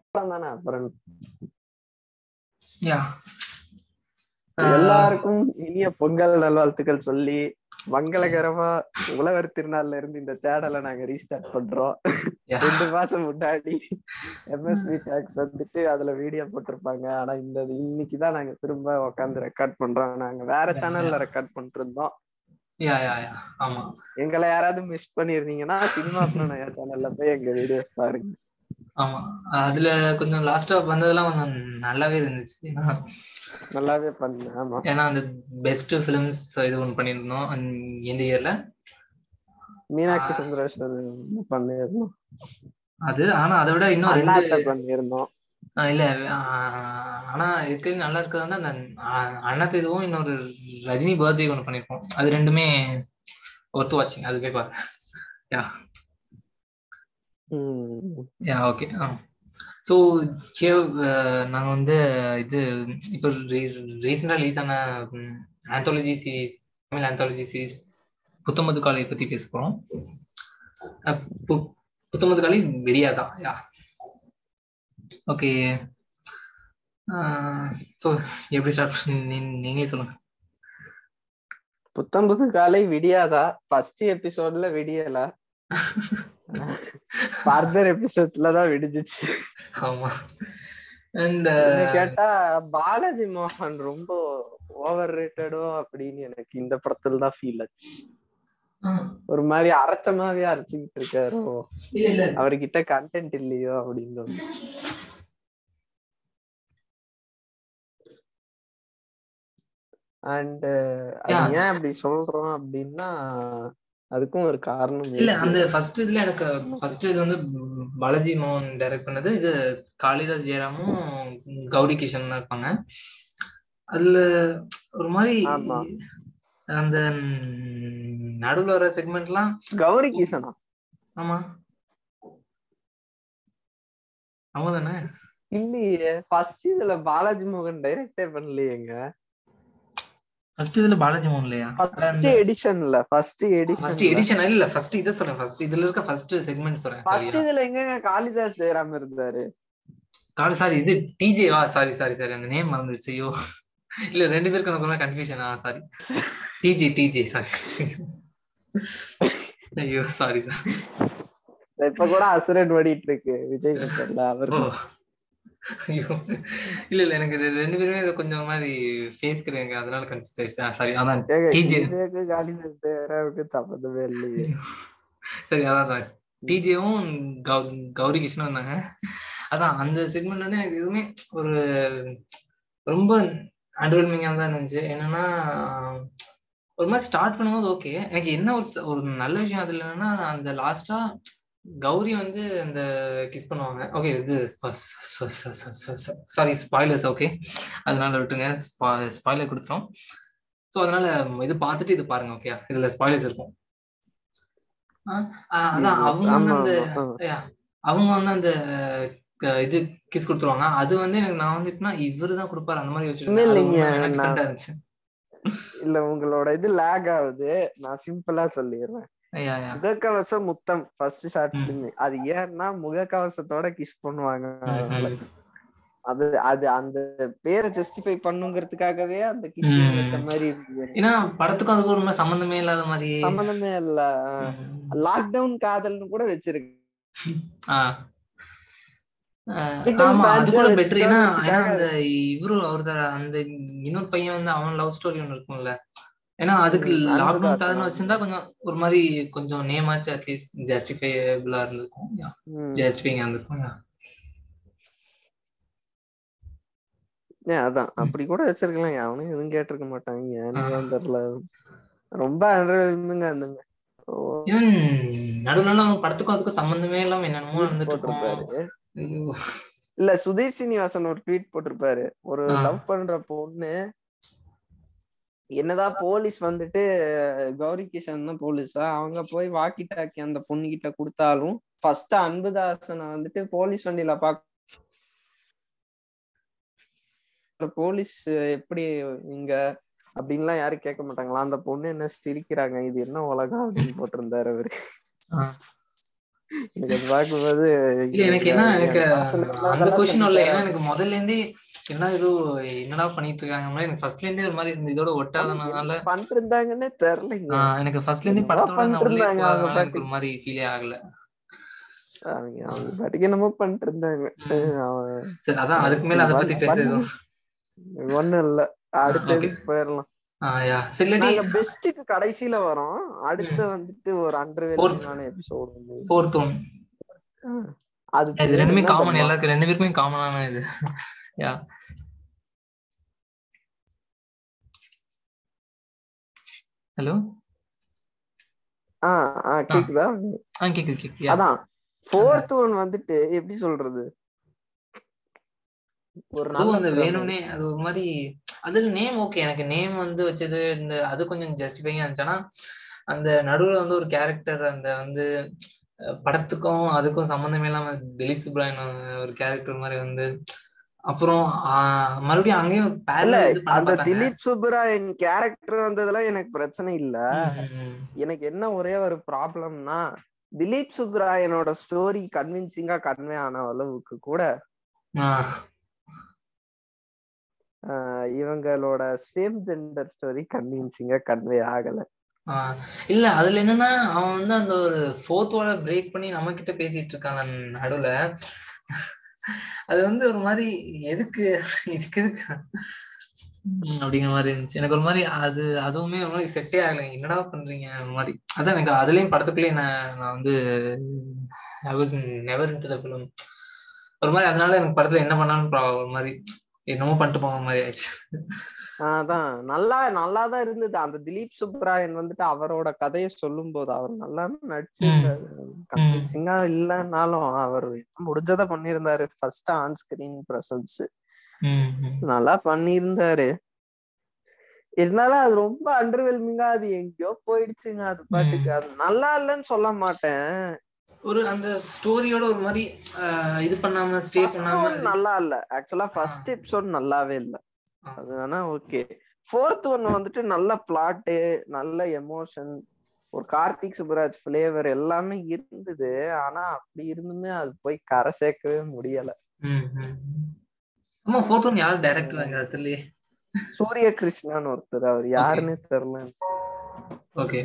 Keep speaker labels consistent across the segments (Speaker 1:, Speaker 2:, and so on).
Speaker 1: அப்புறம் தானே அப்புறம்
Speaker 2: யா
Speaker 1: எல்லாருக்கும் இனிய பொங்கல் நல்வாழ்த்துக்கள் சொல்லி மங்களகரமா உழவர் திருநாள்ல இருந்து இந்த சேனலை நாங்க ரீஸ்டார்ட் பண்றோம் ரெண்டு மாசம் முன்னாடி எம்எஸ்பி டேக்ஸ் வந்துட்டு அதுல வீடியோ போட்டிருப்பாங்க ஆனா இந்த இன்னைக்குதான் நாங்க திரும்ப உட்காந்து ரெக்கார்ட் பண்றோம் நாங்க வேற சேனல்ல ரெக்கார்ட் பண்ணிட்டு இருந்தோம்
Speaker 2: யா யா யா ஆமா
Speaker 1: எங்களை யாராவது மிஸ் பண்ணிருந்தீங்கன்னா சினிமா பிரணயா சேனல்ல போய் எங்க வீடியோஸ் பாருங்க
Speaker 2: ஆமா அதுல கொஞ்சம் லாஸ்டா வந்ததெல்லாம் கொஞ்சம் நல்லாவே இருந்துச்சு ஏன்னா
Speaker 1: நல்லாவே பண்ணு ஆமா
Speaker 2: ஏன்னா அந்த பெஸ்ட் பிலிம்ஸ் இது ஒன்று பண்ணியிருந்தோம் இந்த இயர்ல
Speaker 1: மீனாட்சி சுந்தரேஸ்வர் பண்ணிருந்தோம்
Speaker 2: அது ஆனா அதை விட இன்னும் ரெண்டு
Speaker 1: அண்ணாத்த பண்ணிருந்தோம்
Speaker 2: ஆ, இல்ல ஆஹ் ஆனா இருக்கிறது நல்லா இருக்கிறது வந்து அந்த அ- அண்ணாத்த இதுவும் இன்னொரு ரஜினி பர்த்டே ஒன்று பண்ணிருப்போம் அது ரெண்டுமே ஒர்த்து வாட்சிங் அது போய் பாருங்க யா
Speaker 1: உம்
Speaker 2: யா ஓகே ஆ ஸோ நாங்கள் வந்து இது இப்போ ரீசெண்டாக ரிலீஸ் ஆன anthology series Tamil anthology series புத்தமது காலை பற்றி பேச போகிறோம் புத்தமது காலை வெடியாதா யா ஓகே ஸோ எப்படி ஸ்டார்ட் நீங்களே சொல்லுங்க
Speaker 1: புத்தம் புது காலை விடியாதா ஃபர்ஸ்ட் எபிசோட்ல விடியல ஃபர்தர் எபிசோட்ஸ்ல தான் விடிஞ்சிச்சு
Speaker 2: ஆமா அண்ட்
Speaker 1: என்ன கேட்டா பாலாஜி மோகன் ரொம்ப ஓவர் ரேட்டடோ அப்படின்னு எனக்கு இந்த படத்துல தான் ஃபீல் ஆச்சு ஒரு மாதிரி அரைச்சமாவே அரைச்சுக்கிட்டு இருக்காரோ
Speaker 2: இல்ல இல்ல
Speaker 1: அவர்கிட்ட கண்டென்ட் இல்லையோ அப்படின்னு தோணுது. அண்ட் அது
Speaker 2: Yeah.
Speaker 1: ஏன் அப்படி சொல்றோம் அப்படின்னா அதுக்கும் ஒரு காரணம்
Speaker 2: இல்ல
Speaker 1: இருக்கு.
Speaker 2: அந்த ஃபர்ஸ்ட் இதுல எனக்கு ஃபர்ஸ்ட் இது வந்து பாலாஜி மோகன் டைரக்ட் பண்ணது இது காளிதாஸ் ஜெயராமும் கௌரி கிஷன் தான் இருப்பாங்க அதுல ஒரு மாதிரி
Speaker 1: ஆமா.
Speaker 2: அந்த நடுவுல வர செக்மெண்ட்லாம்
Speaker 1: கௌரி கிஷனா
Speaker 2: ஆமா அவங்க தானே
Speaker 1: இல்லையே ஃபர்ஸ்ட் இதுல பாலாஜி மோகன் டைரக்டே பண்ணலையேங்க
Speaker 2: ஃபர்ஸ்ட் இதுல பாலாஜி மோகன் இல்லையா
Speaker 1: ஃபர்ஸ்ட் எடிஷன்ல ஃபர்ஸ்ட்
Speaker 2: ஃபர்ஸ்ட்
Speaker 1: எடிஷன்
Speaker 2: எடிஷன் இல்ல ஃபர்ஸ்ட் இதை சொல்றேன் ஃபர்ஸ்ட் இதுல இருக்க ஃபர்ஸ்ட் செக்மெண்ட் சொல்றேன்
Speaker 1: ஃபர்ஸ்ட் இதுல எங்க காளிதாஸ் ஜெயராம் இருந்தாரு
Speaker 2: காடு சாரி இது டிஜே வா சாரி சாரி சாரி அந்த நேம் மறந்துருச்சு ஐயோ இல்ல ரெண்டு பேருக்கு எனக்கு கன்ஃபியூஷன் ஆ சாரி டிஜே டிஜே சாரி ஐயோ சாரி சார்
Speaker 1: இப்ப கூட அசுரன் ஓடிட்டு இருக்கு விஜய் நகர்ல அவர்
Speaker 2: ஓ ஐயோ இல்ல இல்ல எனக்கு ரெ- ரெண்டு பேருமே இது கொஞ்சம் மாதிரி ஃபேஸ் கிடையாது அதனால கன்ஃபியூஸ் ஆயிடுச்சு சாரி அதான்
Speaker 1: ஏங்க,
Speaker 2: TJ.
Speaker 1: விஜய்க்கு காளிதாஸ் ஜெயராமுக்கு சம்மந்தமே இல்லையே
Speaker 2: சரி அதான் தான் டிஜேவும் கௌரி கிருஷ்ணன் இருந்தாங்க அதான் அந்த செக்மெண்ட் வந்து எனக்கு எதுவுமே ஒரு ரொம்ப அண்டர்வெல்மிங்கா தான் இருந்துச்சு என்னன்னா ஒரு மாதிரி ஸ்டார்ட் பண்ணும்போது ஓகே எனக்கு என்ன ஒரு ச- ஒரு நல்ல விஷயம் அதுல என்னன்னா அந்த லாஸ்டா கௌரி வந்து அந்த கிஸ் பண்ணுவாங்க ஓகே இது சாரி ஸ்பாய்லர்ஸ் ஓகே அதனால விட்டுங்க ஸ்பாய்லர் கொடுத்துரும் ஸோ அதனால இது பார்த்துட்டு இது பாருங்க ஓகே இதுல ஸ்பாய்லர்ஸ் இருக்கும் ஆ, ஆ, அதான் அவங்க வந்து
Speaker 1: ஆமா,
Speaker 2: அந்த
Speaker 1: ஆமா.
Speaker 2: Yeah. அவங்க வந்து அந்த க- இது கிஸ் கொடுத்துருவாங்க அது வந்து எனக்கு நான் வந்து எப்படின்னா இவரு தான் கொடுப்பாரு அந்த மாதிரி
Speaker 1: இல்ல, இல்லைங்க,
Speaker 2: வச்சிருக்கேன்
Speaker 1: நான்-
Speaker 2: இருந்துச்சு
Speaker 1: இல்ல உங்களோட இது லேக் ஆகுது நான் சிம்பிளா சொல்லிடுறேன்
Speaker 2: Yeah, yeah.
Speaker 1: முகக்கவசம் முத்தம் ஃபர்ஸ்ட் ஷார்ட்
Speaker 2: ம்.
Speaker 1: பிலிம் அது ஏன்னா முகக்கவசத்தோட கிஸ் பண்ணுவாங்க
Speaker 2: ம்,
Speaker 1: அதனால.
Speaker 2: ம்.
Speaker 1: அது அது அந்த பேரை ஜஸ்டிஃபை பண்ணுங்கிறதுக்காகவே அந்த கிஸ்
Speaker 2: ம்.
Speaker 1: வச்ச மாதிரி இருந்தது
Speaker 2: ஏன்னா படத்துக்கும் அதுக்கும் ஒரு மாதிரி சம்பந்தமே இல்லாத மாதிரி
Speaker 1: சம்மந்தமே இல்ல
Speaker 2: ம்.
Speaker 1: லாக்டவுன் காதல்னு கூட வச்சிருக்கு
Speaker 2: ஆ. ஆ,
Speaker 1: Little
Speaker 2: ஆமா அது
Speaker 1: fans
Speaker 2: கூட
Speaker 1: வச்சுட்டு
Speaker 2: பெட்டர் ஏன்னா ஏன்னா
Speaker 1: வச்சுட்டாங்க.
Speaker 2: அந்த இவரு அவர் அந்த இன்னொரு பையன் வந்து அவன் லவ் ஸ்டோரி ஒன்று இருக்கும்ல ஏன்னா அதுக்கு
Speaker 1: ம்,
Speaker 2: லாக்டவுன்
Speaker 1: அன்புதாசன்.
Speaker 2: காரணம் வச்சிருந்தா கொஞ்சம் ஒரு மாதிரி கொஞ்சம் நேமாச்சு அட்லீஸ்ட் ஜஸ்டிஃபைபிளா இருந்திருக்கும்
Speaker 1: ம்.
Speaker 2: ஜஸ்டிஃபைங்கா இருந்திருக்கும் Yeah.
Speaker 1: ஏன் அதான் அப்படி கூட வச்சிருக்கலாம் அவனும் எதுவும் கேட்டிருக்க மாட்டாங்க ஏன்னு தான் தெரியல ரொம்ப அண்டர்வெல்மிங்க இருந்துங்க ஓ,
Speaker 2: ஏன் நடுவு நடுவுல அவங்க படத்துக்கும் அதுக்கும் சம்பந்தமே இல்லாம என்னென்னமோ நடந்துட்டு இருக்கும்
Speaker 1: போட்டிருப்பாரு
Speaker 2: ஐயோ.
Speaker 1: இல்ல சுதீர் சீனிவாசன் ஒரு ட்வீட் போட்டிருப்பாரு ஒரு
Speaker 2: ஆ.
Speaker 1: லவ் பண்ற பொண்ணு என்னதான் போலீஸ் வந்துட்டு கௌரி கிஷன் தான் போலீஸா அவங்க போய் வாக்கி டாக்கி அந்த பொண்ணு கிட்ட கொடுத்தாலும் ஃபர்ஸ்ட் அன்புதாசனை வந்துட்டு போலீஸ் வண்டியில பாக்க போலீஸ் எப்படி இங்க அப்படின்லாம் யாரும் கேட்க மாட்டாங்களா அந்த பொண்ணு என்ன சிரிக்கிறாங்க இது என்ன உலகம் அப்படின்னு போட்டிருந்தாரு அவரு
Speaker 2: ஆ.
Speaker 1: எனக்கு அது பார்க்கும்போது
Speaker 2: இல்ல எனக்கு என்ன எனக்கு
Speaker 1: வாசல்ல
Speaker 2: அந்த
Speaker 1: உள்ளதெல்லாம்
Speaker 2: கொஸ்டின் இல்ல
Speaker 1: சொல்லிட்டேன்.
Speaker 2: ஏன்னா எனக்கு முதல்ல இருந்தே என்ன ஏதோ என்னடா பண்ணிட்டு இருக்காங்க எனக்கு ஃபர்ஸ்ட்ல இருந்தே ஒரு மாதிரி இந்த இதோட ஒட்டாதனால
Speaker 1: என்ன பண்ணிட்டு இருந்தாங்கன்னே தெரியலைங்க
Speaker 2: ஆஹ் எனக்கு ஃபர்ஸ்ட்ல இருந்தே
Speaker 1: என்னமோ
Speaker 2: படத்தோட நான் உள்ளே
Speaker 1: பண்ணிட்டு இருந்தாங்க அவங்க
Speaker 2: போகாதனால எனக்கு
Speaker 1: பாட்டுக்கு.
Speaker 2: ஒரு மாதிரி ஃபீலே ஆகல
Speaker 1: அவங்க அவங்க பாட்டுக்கு என்னமோ பண்ணிட்டு இருந்தாங்க
Speaker 2: ம்.
Speaker 1: அவன்
Speaker 2: சரி அதான் அதுக்கு மேல அதை பத்தி பேச எதுவும்
Speaker 1: ஒண்ணும் இல்ல அடுத்த
Speaker 2: okay.
Speaker 1: இதுக்கு போயிடலாம்
Speaker 2: ஆஹ் யா சரி இல்லாட்டி
Speaker 1: நாங்க பெஸ்ட்டுக்கு கடைசியில வரோம் அடுத்து வந்துட்டு ஒரு அண்டர்வேலிங்கான எபிசோட் வந்து
Speaker 2: ஃபோர்த் ஒன்
Speaker 1: அது
Speaker 2: இது
Speaker 1: பேர்
Speaker 2: ரெண்டுமே
Speaker 1: என்ன?
Speaker 2: காமன்
Speaker 1: The
Speaker 2: எல்லாருக்கும் ரெண்டு பேருக்குமே காமனான இது யா ஹலோ
Speaker 1: ஆ ஆ கேக்குதா
Speaker 2: ஆ கேக்குது கேக்குது யா
Speaker 1: அதான் ஃபோர்த் ஒன் வந்துட்டு எப்படி சொல்றது ஒரு
Speaker 2: அதுவும் அந்த
Speaker 1: நல்ல
Speaker 2: வேணும்னே அது ஒரு மாதிரி அது நேம் ஓகே எனக்கு நேம் வந்து வச்சது இந்த அது கொஞ்சம் ஜஸ்டிஃபைங்கா இருந்துச்சு ஆனா அந்த நடுவுல வந்து ஒரு கேரக்டர் அந்த வந்து அஹ், படத்துக்கும் அதுக்கும் சம்மந்தமே இல்லாம திலீப் சுப்ராயன் ஒரு கேரக்டர் மாதிரி வந்து அப்புறம் ஆஹ், மறுபடியும் அங்கேயும்
Speaker 1: இல்ல
Speaker 2: parallel இது பண்ண
Speaker 1: அந்த
Speaker 2: பார்த்தாங்க
Speaker 1: திலீப் சுப்பராயன் கேரக்டர் வந்ததுல எனக்கு பிரச்சனை இல்ல
Speaker 2: ம், ம், ம்.
Speaker 1: எனக்கு என்ன ஒரே ஒரு ப்ராப்ளம்னா திலீப் சுப்ராயனோட ஸ்டோரி கன்வின்சிங்கா கன்வே ஆன அளவுக்கு கூட
Speaker 2: ஆஹ்,
Speaker 1: ஆஹ், இவங்களோட சேம் ஜெண்டர் ஸ்டோரி கன்வின்சிங்கா கன்வே ஆகல
Speaker 2: ஆஹ். இல்ல அதுல என்னன்னா அவன் வந்து அந்த ஒரு ஃபோர்த் வார்ட பிரேக் பண்ணி நம்ம கிட்ட பேசிட்டு இருக்காங்க நடுவுல அது வந்து ஒரு மாதிரி எதுக்கு இதுக்கு எதுக்கு ம், அப்படிங்கிற மாதிரி இருந்துச்சு எனக்கு ஒரு மாதிரி அது அதுவுமே ஒரு மாதிரி செட்டே ஆகலை என்னடா பண்றீங்க ஒரு மாதிரி அதான் எனக்கு அதுலயும் படத்துக்குள்ளேயே நான் நான் வந்து I was never into the film ஒரு மாதிரி அதனால எனக்கு படத்துல என்ன பண்ணாலும் பா- ஒரு மாதிரி என்னமோ பண்ணிட்டு போன மாதிரி ஆயிடுச்சு
Speaker 1: அதான் நல்லா நல்லா தான் இருந்தது அந்த திலீப் சுப்ராயன் வந்துட்டு அவரோட கதையை சொல்லும் போது அவர் நல்லா நடிச்சிருந்தாரு கன்வின்சிங்கா இல்லைன்னாலும் அவர் முடிஞ்சதை பண்ணியிருந்தாரு ஃபர்ஸ்ட் ஆன் ஸ்கிரீன் பிரசன்ஸ்
Speaker 2: ம், ம்.
Speaker 1: நல்லா பண்ணியிருந்தாரு இருந்தாலும் அது ரொம்ப அண்டர்வெல்மிங்கா அது எங்கேயோ போயிடுச்சுங்க அது பாட்டுக்கு அது நல்லா இல்லைன்னு சொல்ல மாட்டேன்
Speaker 2: ஒரு அந்த ஸ்டோரியோட ஒரு மாதிரி ஆஹ், இது பண்ணாம ஸ்டே
Speaker 1: First
Speaker 2: பண்ணாம
Speaker 1: one நல்லா இல்ல ஆக்சுவலா ஃபர்ஸ்ட் எபிசோட் நல்லாவே இல்ல
Speaker 2: ஆ.
Speaker 1: அது வேணா ஓகே ஃபோர்த் ஒன் வந்துட்டு நல்ல பிளாட்டு நல்ல எமோஷன் ஒரு கார்த்திக் சுப்ராஜ் ஃபிளேவர் எல்லாமே இருந்தது ஆனா அப்படி இருந்துமே அது போய் கரை சேர்க்கவே முடியல
Speaker 2: ம், ம், ம். ஆமா ஃபோர்த் ஒன் யார் டைரக்டர் அங்க அது தெரியலையே
Speaker 1: சூரிய கிருஷ்ணான்னு ஒருத்தர் அவர் யாருன்னே தெரியல
Speaker 2: okay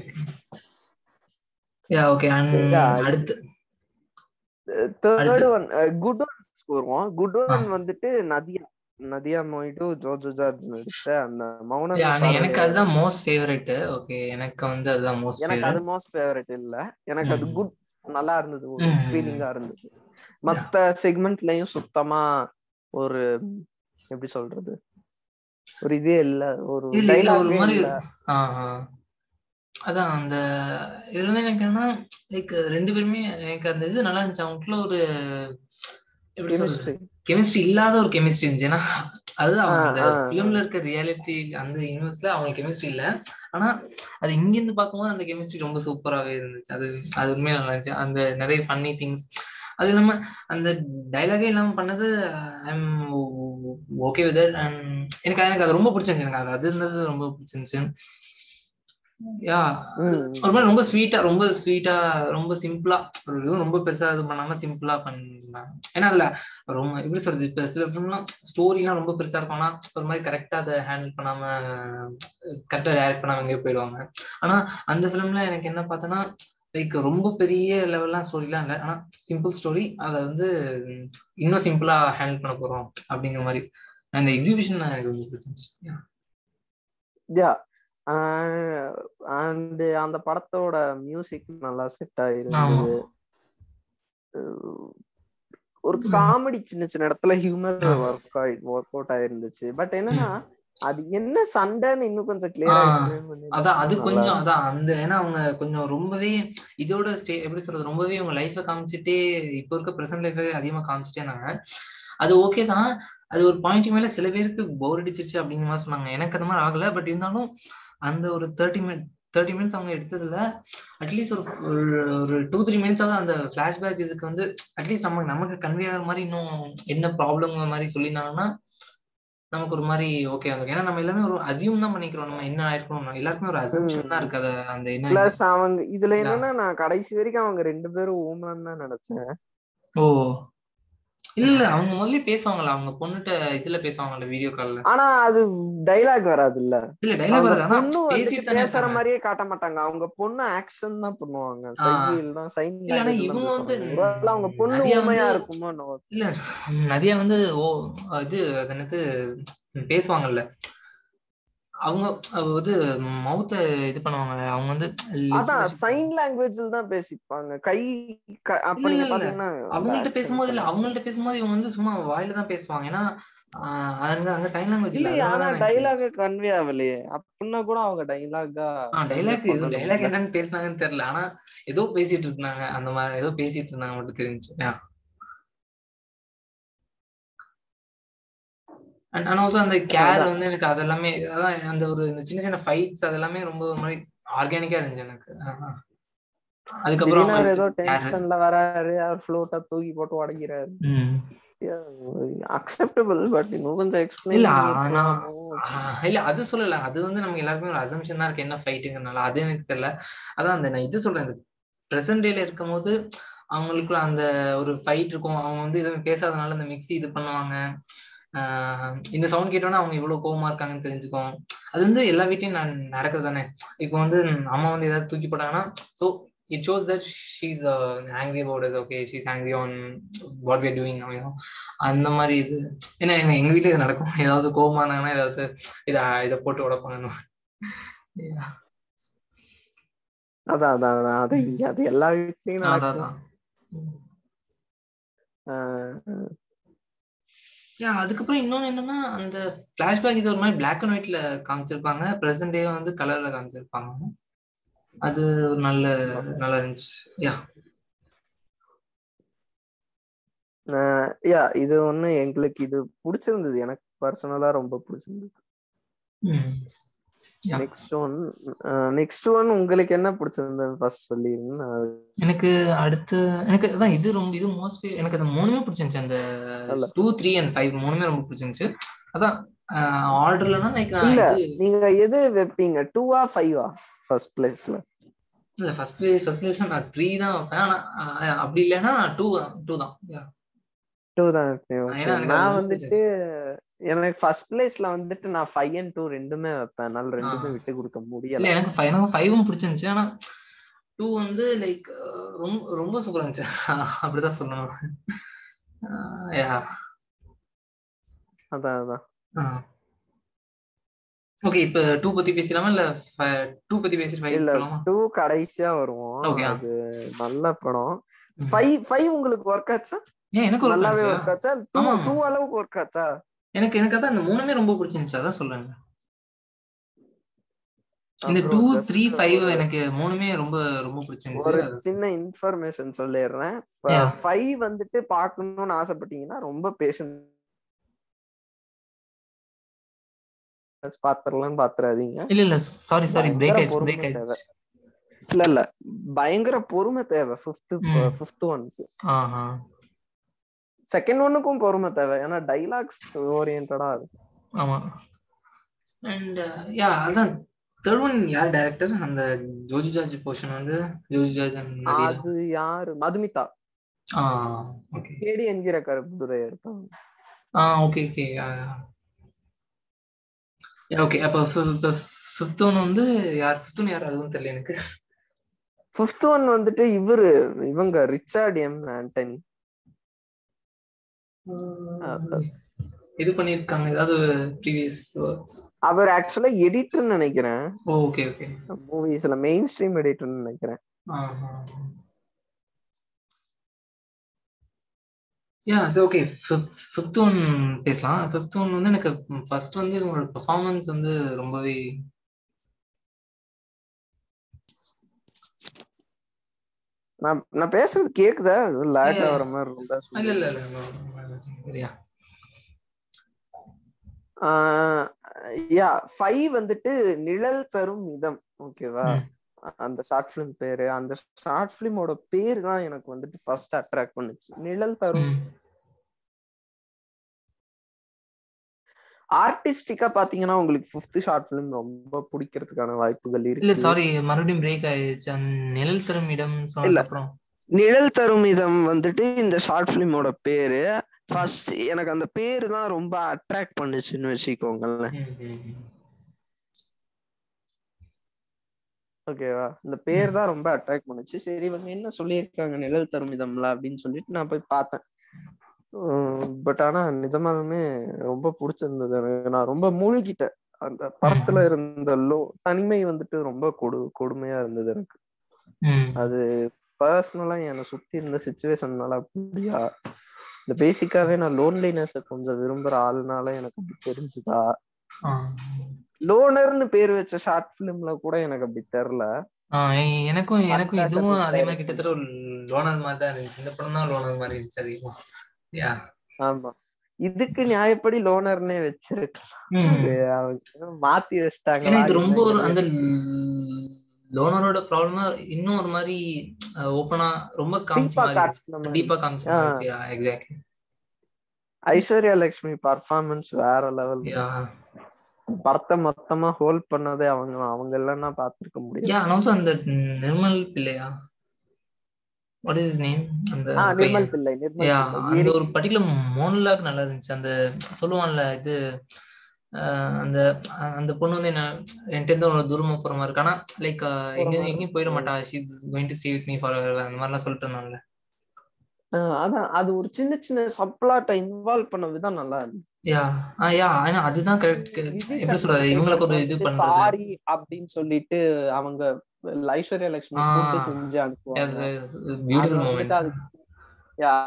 Speaker 2: yeah okay and
Speaker 1: Yeah.
Speaker 2: அடுத்து
Speaker 1: தேர்ட்
Speaker 2: அடுத்து.
Speaker 1: ஒன் குட் ஒன்ஸ் வருவோம் குட் ஒன் வந்துட்டு நதியா நதியா மொய்டு ஜோஜோ ஜார்ஜ் நடிச்ச அந்த மௌன
Speaker 2: Yeah, ஆனா எனக்கு அதுதான் மோஸ்ட் ஃபேவரட் ஓகே எனக்கு வந்து அதுதான் மோஸ்ட்
Speaker 1: எனக்கு அது
Speaker 2: ஃபேவரட்
Speaker 1: மோஸ்ட் ஃபேவரட் இல்ல எனக்கு அது
Speaker 2: ம்.
Speaker 1: குட் நல்லா இருந்தது ஒரு
Speaker 2: ம்.
Speaker 1: ஃபீலிங்கா இருந்தது மத்த செக்மெண்ட்லயும் சுத்தமா ஒரு எப்படி சொல்றது ஒரு இதே இல்ல ஒரு
Speaker 2: இல்ல இல்ல ஒரு
Speaker 1: டைலாகே
Speaker 2: மாதிரி
Speaker 1: இல்ல
Speaker 2: ஆஹ் ஆஹ். அதான் அந்த இதுல வந்து எனக்கு என்னன்னா லைக் ரெண்டு பேருமே எனக்கு அந்த இது நல்லா இருந்துச்சு அவங்களுக்குள்ள ஒரு எப்படி சொல்றது
Speaker 1: கெமிஸ்ட்ரி
Speaker 2: கெமிஸ்ட்ரி இல்லாத ஒரு கெமிஸ்ட்ரி இருந்துச்சு ஏன்னா அது அவங்க
Speaker 1: ஆ,
Speaker 2: அந்த
Speaker 1: ஆ,
Speaker 2: ஃபிலிம்ல இருக்க ரியாலிட்டி அந்த யூனிவர்ஸ்ல அவங்களுக்கு கெமிஸ்ட்ரி இல்ல ஆனா அது இங்க இருந்து பார்க்கும்போது அந்த கெமிஸ்ட்ரி ரொம்ப சூப்பராவே இருந்துச்சு அது அது உண்மையா நல்லா இருந்துச்சு அந்த நிறைய ஃபன்னி திங்ஸ் அது இல்லாம அந்த டைலாகே இல்லாம பண்ணது ஐம் ஓகே வித் அண்ட் எனக்கு எனக்கு அது ரொம்ப பிடிச்சிருந்துச்சு எனக்கு அது அது இருந்தது ரொம்ப பிடிச்சிருந்துச்சு யா ஒரு மாதிரி ரொம்ப ஸ்வீட்டா ரொம்ப ஸ்வீட்டா ரொம்ப சிம்பிளா ஒரு இதுவும் ரொம்ப பெருசா இது பண்ணாம சிம்பிளா பண்ணாங்க ஏன்னா அதுல ரொம்ப எப்படி சொல்றது இப்ப சில ஃபிலிம்லாம் ஸ்டோரிலாம் ரொம்ப பெருசா இருக்கும்னா ஒரு மாதிரி கரெக்டா அதை ஹேண்டில் பண்ணாம கரெக்டா டைரக்ட் பண்ணாம எங்கேயோ போயிடுவாங்க ஆனா அந்த ஃபிலிம்ல எனக்கு என்ன பார்த்தோன்னா லைக் ரொம்ப பெரிய லெவல்லாம் ஸ்டோரிலாம் இல்லை ஆனா சிம்பிள் ஸ்டோரி அதை வந்து இன்னும் சிம்பிளா ஹேண்டில் பண்ண போறோம் அப்படிங்கிற மாதிரி அந்த எக்ஸிபிஷன் எனக்கு ரொம்ப பிடிச்சிருந்துச்சு Yeah.
Speaker 1: யா அண்ட் அந்த படத்தோட மியூசிக் நல்லா செட்
Speaker 2: ஆமா
Speaker 1: ஆயிருந்தது அஹ் ஒரு
Speaker 2: ம்.
Speaker 1: காமெடி சின்ன சின்ன இடத்துல ஹியூமர்
Speaker 2: ஆ.
Speaker 1: ஒர்க் ஆயி ஒர்க் அவுட் ஆயிருந்துச்சு பட் என்னன்னா அது என்ன சண்டைன்னு இன்னும் கொஞ்சம் கிளியரா
Speaker 2: ஆ,
Speaker 1: எக்ஸ்பிளைன்
Speaker 2: அதான் அது
Speaker 1: பண்ணி
Speaker 2: கொஞ்சம் அதான் அந்த ஏன்னா அவங்க கொஞ்சம் ரொம்பவே இதோட ஸ்டே எப்படி சொல்றது ரொம்பவே அவங்க லைஃபை காமிச்சிட்டே இப்போ இருக்க பிரசன்ட் லைஃபை அதிகமா காமிச்சிட்டே இருந்தாங்க அது ஓகே தான் அது ஒரு பாயிண்ட் மேல சில பேருக்கு போர் அடிச்சிருச்சு அப்படிங்கிற மாதிரி சொன்னாங்க எனக்கு அந்த மாதிரி ஆகல பட் இருந்தாலும் அந்த ஒரு தேர்ட்டி மினிட் தேர்ட்டி மினிட்ஸ் அவங்க எடுத்ததுல அட்லீஸ்ட் ஒரு ஒரு- ஒரு டூ த்ரீ மினிட்ஸாவது அந்த ஃபிளாஷ்பேக் இதுக்கு வந்து அட்லீஸ்ட் நமக்கு நமக்கு கன்வே ஆகிற மாதிரி இன்னும் என்ன ப்ராப்ளம் மாதிரி சொல்லியிருந்தாங்கன்னா நமக்கு ஒரு மாதிரி ஓகே ஏன்னா நம்ம எல்லாமே ஒரு அசியூம் தான் பண்ணிக்கிறோம் நம்ம என்ன ஆயிருக்கணும் எல்லாருக்குமே ஒரு அசம்ஷன் தான் இருக்கு அது அந்த என்ன
Speaker 1: பிளஸ் அவங்க இதுல என்னன்னா நான் கடைசி வரைக்கும் அவங்க ரெண்டு பேரும் ஊமன் தான் நினைச்சேன்
Speaker 2: ஓ இல்ல இல்ல அவங்க முதல்ல பேசுவாங்கல்ல அவங்க பொண்ணுட்ட இதுல பேசுவாங்கல்ல வீடியோ கால்ல
Speaker 1: ஆனா அது டைலாக் வராது இல்ல
Speaker 2: இல்ல டைலாக்
Speaker 1: அவங்க
Speaker 2: வராது ஆனா
Speaker 1: பொண்ணு வந்துட்டு
Speaker 2: பேசிட்டு தானே
Speaker 1: பேசுற
Speaker 2: இருக்காங்க.
Speaker 1: மாதிரியே காட்ட மாட்டாங்க அவங்க பொண்ணு ஆக்ஷன் தான் பண்ணுவாங்க
Speaker 2: ஆ.
Speaker 1: சைகிள் தான் சைன்
Speaker 2: இல்ல, ஆனா இவங்க வந்து
Speaker 1: ஒருவேளை அவங்க பொண்ணு
Speaker 2: நிறைய
Speaker 1: ஊமையா
Speaker 2: வந்து-
Speaker 1: இருக்குமோ என்னவோ.
Speaker 2: இல்ல நதியா வந்து ஓ இது அது என்னது பேசுவாங்கல்ல அவங்க அவ வந்து மவுத்த இது பண்ணுவாங்க அவங்க வந்து
Speaker 1: அதான்
Speaker 2: lips-
Speaker 1: சைன் லாங்குவேஜ்ல தான் பேசிப்பாங்க கை க- அப்ப
Speaker 2: இல்ல,
Speaker 1: நீங்க
Speaker 2: இல்ல,
Speaker 1: பாத்தீங்கன்னா
Speaker 2: அவங்கள்ட்ட
Speaker 1: action
Speaker 2: பேசும்போது இல்ல
Speaker 1: பண்ணுவாங்க.
Speaker 2: அவங்கள்ட்ட பேசும்போது இவங்க வந்து சும்மா வாயில தான் பேசுவாங்க ஏன்னா ஆஹ் அங்க அங்க சைன் லாங்குவேஜ்
Speaker 1: இல்ல
Speaker 2: இல்ல
Speaker 1: ஆனா
Speaker 2: அதனால
Speaker 1: டைலாக் கன்வே ஆகலையே அப்படின்னா கூட அவங்க டைலாகா
Speaker 2: டைலாக் இது டைலாக் என்னன்னு பேசுனாங்கன்னு தெரியல ஆனா ஏதோ பேசிட்டு இருந்தாங்க அந்த மாதிரி ஏதோ பேசிட்டு இருந்தாங்க மட்டும் தெரிஞ்சு ஆனா also அந்த கேர்
Speaker 1: அதான்.
Speaker 2: வந்து எனக்கு அதெல்லாமே அதான் அந்த ஒரு இந்த சின்ன சின்ன ஃபைட்ஸ் அதெல்லாமே ரொம்ப ஒரு மாதிரி ஆர்கானிக்கா இருந்துச்சு எனக்கு ஆஹ். அதுக்கப்புறம்
Speaker 1: திடீர்னு அவர் ஏதோ
Speaker 2: அவங்களுக்கு care.
Speaker 1: டென்ஷன்ல வராரு அவர் ஃப்ளோட்டா தூக்கி போட்டு உடைக்கிறாரு
Speaker 2: ம்.
Speaker 1: அக்செப்டபிள் பட் இன்னும் கொஞ்சம் எக்ஸ்பிளைன்
Speaker 2: இல்ல ஆனா ஆஹ் இல்ல அது சொல்லல அது வந்து நமக்கு எல்லாருக்குமே ஒரு அசம்ஷன் தான் இருக்கு என்ன ஃபைட்டுங்கிறனால அது எனக்கு தெரியல அதான் அந்த நான் இது சொல்றேன் இந்த பிரசன்ட் டேல இருக்கும் போது அவங்களுக்குள்ள அந்த ஒரு ஃபைட் இருக்கும் அவங்க வந்து எதுவும் பேசாதனால இந்த மிக்ஸி இது பண்ணுவாங்க ஆஹ் இந்த சவுண்ட் கேட்டோன்னா அவங்க இவ்வளவு கோவமா இருக்காங்கன்னு தெரிஞ்சுக்கும் அது வந்து எல்லா வீட்லயும் நான் நடக்குது தானே இப்போ வந்து அம்மா வந்து ஏதாவது தூக்கி போட்டாங்கன்னா so it shows that she's angry about is okay she's angry on what we are doing now you know அந்த மாதிரி இது ஏன்னா எங்க எங்க வீட்டுல இது நடக்கும் ஏதாவது கோவமா இருந்தாங்கன்னா ஏதாவது இத இத போட்டு உடைப்பாங்க Yeah.
Speaker 1: அதான் அதான் அதான் அது இங்க அது எல்லா வீட்லயும்
Speaker 2: அதான்
Speaker 1: நடக்கும்
Speaker 2: அதான். ம்.
Speaker 1: ஆஹ்
Speaker 2: Yeah, அதுக்கப்புறம் இன்னொன்னு என்னன்னா அந்த பிளாஷ்பேக் இது ஒரு மாதிரி பிளாக் அண்ட் ஒயிட்ல காமிச்சிருப்பாங்க பிரசன்ட் டே வந்து கலர்ல காமிச்சிருப்பாங்க அது ஒரு நல்ல நல்லா இருந்துச்சு யா
Speaker 1: யா இது ஒண்ணு எங்களுக்கு இது பிடிச்சிருந்தது எனக்கு பர்சனலா ரொம்ப பிடிச்சிருந்தது
Speaker 2: Yeah.
Speaker 1: Next one next one உங்களுக்கு என்ன பிடிச்சிருந்தது ஃபர்ஸ்ட் சொல்லிருங்க நான்
Speaker 2: எனக்கு அடுத்து எனக்கு அதான் இது ரொம்ப இது மோஸ்ட்லி எனக்கு அந்த மூணுமே பிடிச்சிருந்துச்சு அந்த
Speaker 1: அல்ல.
Speaker 2: டூ த்ரீ அண்ட் ஃபைவ் மூணுமே ரொம்ப பிடிச்சிருந்துச்சு அதான் ஆர்டர்லனா லைக்
Speaker 1: இல்ல
Speaker 2: இது
Speaker 1: நீங்க எது வைப்பீங்க டூவா ஃபைவா ஃபர்ஸ்ட் பிளேஸ்ல
Speaker 2: இல்ல ஃபர்ஸ்ட் பிளேஸ் ஃபர்ஸ்ட் பிளேஸ்ல நான் த்ரீ தான் வைப்பேன் ஆனா அஹ், அப்படி இல்லைன்னா டூ டூ தான் Yeah.
Speaker 1: டூ தான் வைப்பேன் okay.
Speaker 2: ஏன்னா எனக்கு அது
Speaker 1: நான்
Speaker 2: ரொம்ப
Speaker 1: வந்துட்டு எனக்கு ஃபர்ஸ்ட் பிளேஸ்ல வந்துட்டு நான் ஃபைவ் அண்ட் டூ ரெண்டுமே வைப்பேன் அதனால ரெண்டுமே
Speaker 2: ஆ.
Speaker 1: விட்டு கொடுக்க
Speaker 2: இல்ல
Speaker 1: முடியல
Speaker 2: எனக்கு ஃபைவ் எனக்கு ஃபைவும் பிடிச்சிருந்துச்சு ஆனா டூ வந்து லைக் ரொம்ப ரொம்ப சூப்பரா இருந்துச்சு அப்படிதான் சொல்லணும் யா
Speaker 1: அதான் அதான்
Speaker 2: ஓகே இப்ப டூ பத்தி பேசலாமா இல்ல டூ பத்தி பேசி ஃபைவ்
Speaker 1: இல்ல
Speaker 2: போலாமா
Speaker 1: டூ கடைசியா வருவோம்
Speaker 2: Okay, ஆ.
Speaker 1: அது நல்ல படம்
Speaker 2: ம்.
Speaker 1: ஃபைவ் ஃபைவ் உங்களுக்கு ஒர்க் ஆச்சா
Speaker 2: ஏன் எனக்கு ஒரு
Speaker 1: நல்லாவே
Speaker 2: இருந்துச்சு.
Speaker 1: ஒர்க் ஆச்சா டூ
Speaker 2: ஆமா.
Speaker 1: டூ அளவுக்கு ஒர்க் ஆச்சா
Speaker 2: எனக்கு எனக்கு அதான் இந்த மூணுமே ரொம்ப பிடிச்சிருந்துச்சு அதான் சொல்றேன் இந்த
Speaker 1: அப்புறம்
Speaker 2: டூ
Speaker 1: just
Speaker 2: த்ரீ ஃபைவ்
Speaker 1: ஒரு-
Speaker 2: எனக்கு மூணுமே ரொம்ப ரொம்ப
Speaker 1: ஒரு
Speaker 2: பிடிச்சிருந்துச்சு
Speaker 1: சின்ன இன்ஃபர்மேஷன் சொல்லிடுறேன்
Speaker 2: Yeah.
Speaker 1: ஃபைவ் வந்துட்டு பார்க்கணும்னு ஆசைப்பட்டீங்கன்னா ரொம்ப பேஷன் பாத்திரலாம்னு பாத்துறாதீங்க
Speaker 2: இல்ல இல்ல சாரி சாரி பிரேக்
Speaker 1: பயங்கர
Speaker 2: ஆயிடுச்சு பிரேக்
Speaker 1: பொறுமை
Speaker 2: ஆயிடுச்சு
Speaker 1: இல்ல இல்ல பயங்கர பொறுமை தேவை ஃபிஃப்த்
Speaker 2: ம்.
Speaker 1: ஃபிஃப்த் ஒன்க்கு
Speaker 2: ஆஹா
Speaker 1: செகண்ட் ஒன்னுக்கும் பொறுமை தேவை ஏன்னா டைலாக்ஸ் ஓரியன்டா இருக்கும்
Speaker 2: ஆமா அண்ட் யா அதான் தேர்ட் ஒன் யார் டைரக்டர் அந்த ஜோஜி ஜார்ஜ் போர்ஷன் வந்து ஜோஜி ஜார்ஜ் அண்ட் நதியா
Speaker 1: அது யாரு மதுமிதா
Speaker 2: ஆ ஓகே
Speaker 1: கேடி என்கிற கருப்புதுரை எடுத்தாங்க
Speaker 2: ஆ ஓகே ஓகே ஓகே அப்போ ஃபிஃப்த் ஒன் வந்து யார் ஃபிஃப்த் ஒன் யார் அதுவும் தெரியல எனக்கு
Speaker 1: ஃபிஃப்த் ஒன் வந்துட்டு இவரு இவங்க ரிச்சார்ட் எம் ஆண்டனி
Speaker 2: இது பண்ணிருக்காங்க ஏதாவது ப்ரீவியஸ்
Speaker 1: அவர் ஆக்சுவலா எடிட்டர்னு நினைக்கிறேன்
Speaker 2: ஓகே ஓகே
Speaker 1: மூவிஸ்ல மெயின் ஸ்ட்ரீம் எடிட்டர்னு நினைக்கிறேன்
Speaker 2: யா சரி ஓகே ஃபிஃப்த் ஒன் பேசலாம் ஃபிஃப்த் ஒன் வந்து எனக்கு ஃபர்ஸ்ட் வந்து இவங்களோட பெர்ஃபார்மன்ஸ் வந்து ரொம்பவே
Speaker 1: நான் நான் பேசுறது கேக்குதா லேக்
Speaker 2: Yeah.
Speaker 1: ஆகுற மாதிரி இருந்தா
Speaker 2: இல்ல
Speaker 1: சொல்லுங்க.
Speaker 2: இல்ல இல்ல சரியா
Speaker 1: யா ஃபைவ் வந்துட்டு நிழல் தரும் இதம் ஓகேவா
Speaker 2: ம்.
Speaker 1: அந்த ஷார்ட் ஃபிலிம் பேரு அந்த ஷார்ட் ஃபிலிமோட பேர் தான் எனக்கு வந்துட்டு ஃபர்ஸ்ட் அட்ராக்ட் பண்ணுச்சு நிழல் தரும்
Speaker 2: ம்.
Speaker 1: ஆர்டிஸ்டிக்கா பாத்தீங்கன்னா உங்களுக்கு ஃபிஃப்த் ஷார்ட் ஃபிலிம் ரொம்ப பிடிக்கிறதுக்கான வாய்ப்புகள்
Speaker 2: இல்ல
Speaker 1: இருக்கு
Speaker 2: சாரி மறுபடியும் பிரேக் ஆயிடுச்சு அந்த நிழல் தரும் இடம்
Speaker 1: இல்ல.
Speaker 2: சொன்னதுக்கு அப்புறம்
Speaker 1: நிழல் தரும் இதம் வந்துட்டு இந்த ஷார்ட் ஃபிலிமோட பேரு ஃபர்ஸ்ட் எனக்கு அந்த பேரு தான் ரொம்ப அட்ராக்ட் பண்ணுச்சுன்னு வச்சுக்கோங்களேன்
Speaker 2: ம், ம், ம்.
Speaker 1: ஓகேவா இந்த பேர் தான் ரொம்ப அட்ராக்ட் பண்ணுச்சு சரி இவங்க என்ன சொல்லியிருக்காங்க நிழல் தரும் இதம்ல அப்படின்னு சொல்லிட்டு நான் போய் பார்த்தேன் பட் ஆனா நிஜமாலுமே ரொம்ப பிடிச்சிருந்தது எனக்கு நான் ரொம்ப மூழ்கிட்டேன் அந்த படத்துல இருந்த லோ தனிமை வந்துட்டு ரொம்ப கொடு கொடுமையா இருந்தது எனக்கு
Speaker 2: ம்.
Speaker 1: அது பர்சனலா என்னை சுத்தி இருந்த சுச்சுவேஷன்னால அப்படியா இந்த பேசிக்காவே நான் லோன்லினஸ் கொஞ்சம் விரும்புற ஆளுனால எனக்கு அப்படி தெரிஞ்சுதா
Speaker 2: ஆ.
Speaker 1: லோனர்னு பேர் வச்ச ஷார்ட் பிலிம்ல கூட எனக்கு அப்படி தெரியல
Speaker 2: ஆ, எ- எனக்கும் எனக்கும்
Speaker 1: Fantastic
Speaker 2: இதுவும் அதே மாதிரி
Speaker 1: இருக்கு.
Speaker 2: கிட்டத்தட்ட ஒரு லோனர் மாதிரி தான் இருந்துச்சு இந்த படம் தான் லோனர் மாதிரி இருந்துச்சு அதிகம் யா
Speaker 1: ஆமா இதுக்கு நியாயப்படி லோனர்னே வச்சிருக்கலாம்
Speaker 2: ம்.
Speaker 1: அது அவங்க மாத்தி வச்சிட்டாங்க
Speaker 2: ஏன்னா இது ரொம்ப ஒரு அந்த லோனரோட ப்ராப்ளமா இன்னும் ஒரு மாதிரி ஓப்பனா ரொம்ப காமிச்ச
Speaker 1: டீப்பா
Speaker 2: மாதிரி
Speaker 1: காட்டுன மாதிரி.
Speaker 2: டீப்பா காமிச்ச
Speaker 1: ஆ.
Speaker 2: மாதிரி எக்ஸாக்ட்லி
Speaker 1: ஐஸ்வர்யா லட்சுமி பர்ஃபார்மன்ஸ் வேற லெவல்
Speaker 2: யா
Speaker 1: படத்தை மொத்தமா ஹோல்ட் பண்ணதே அவங்க அவங்க இல்லைன்னா பாத்துருக்க முடியாது
Speaker 2: யா அண்ட் ஆல்சோ அந்த நிர்மல் பிள்ளையா வாட் இஸ் நேம் அந்த
Speaker 1: ஆ
Speaker 2: பையன்.
Speaker 1: நிர்மல் பிள்ளை நிர்மல்
Speaker 2: யா
Speaker 1: பிள்ளை
Speaker 2: அந்த
Speaker 1: ஏரி-
Speaker 2: ஒரு பர்டிகுலர் மோனலாக் நல்லா இருந்துச்சு அந்த சொல்லுவான்ல இது அஹ், அந்த அந்த பொண்ணு வந்து என்ன என்கிட்ட இருந்து ஒரு தூரமா போற மாதிரி இருக்கு ஆனா லைக் எங்க
Speaker 1: மாதிரி
Speaker 2: எங்கேயும் போயிட மாட்டா she's going to stay with me for அந்த மாதிரிலாம் சொல்லிட்டு இருந்தாங்கல்ல
Speaker 1: ஆ, அதான் அது ஒரு சின்ன சின்ன சப்ளாட்டை இன்வால்வ் பண்ண விதம் நல்லா இருந்துச்சு
Speaker 2: யா ஆ யா ஆனா அதுதான் கரெக்ட் எப்படி சொல்றது இவங்களுக்கு ஒரு இது பண்றது
Speaker 1: சாரி அப்படின்னு சொல்லிட்டு அவங்க ஐஸ்வர்யா லட்சுமி
Speaker 2: ஆ.
Speaker 1: ஃபுட்டு செஞ்சு அனுப்புவாங்க
Speaker 2: பியூட்டிஃபுல்
Speaker 1: அது
Speaker 2: மூமெண்ட்
Speaker 1: வந்துட்டு அது yeah.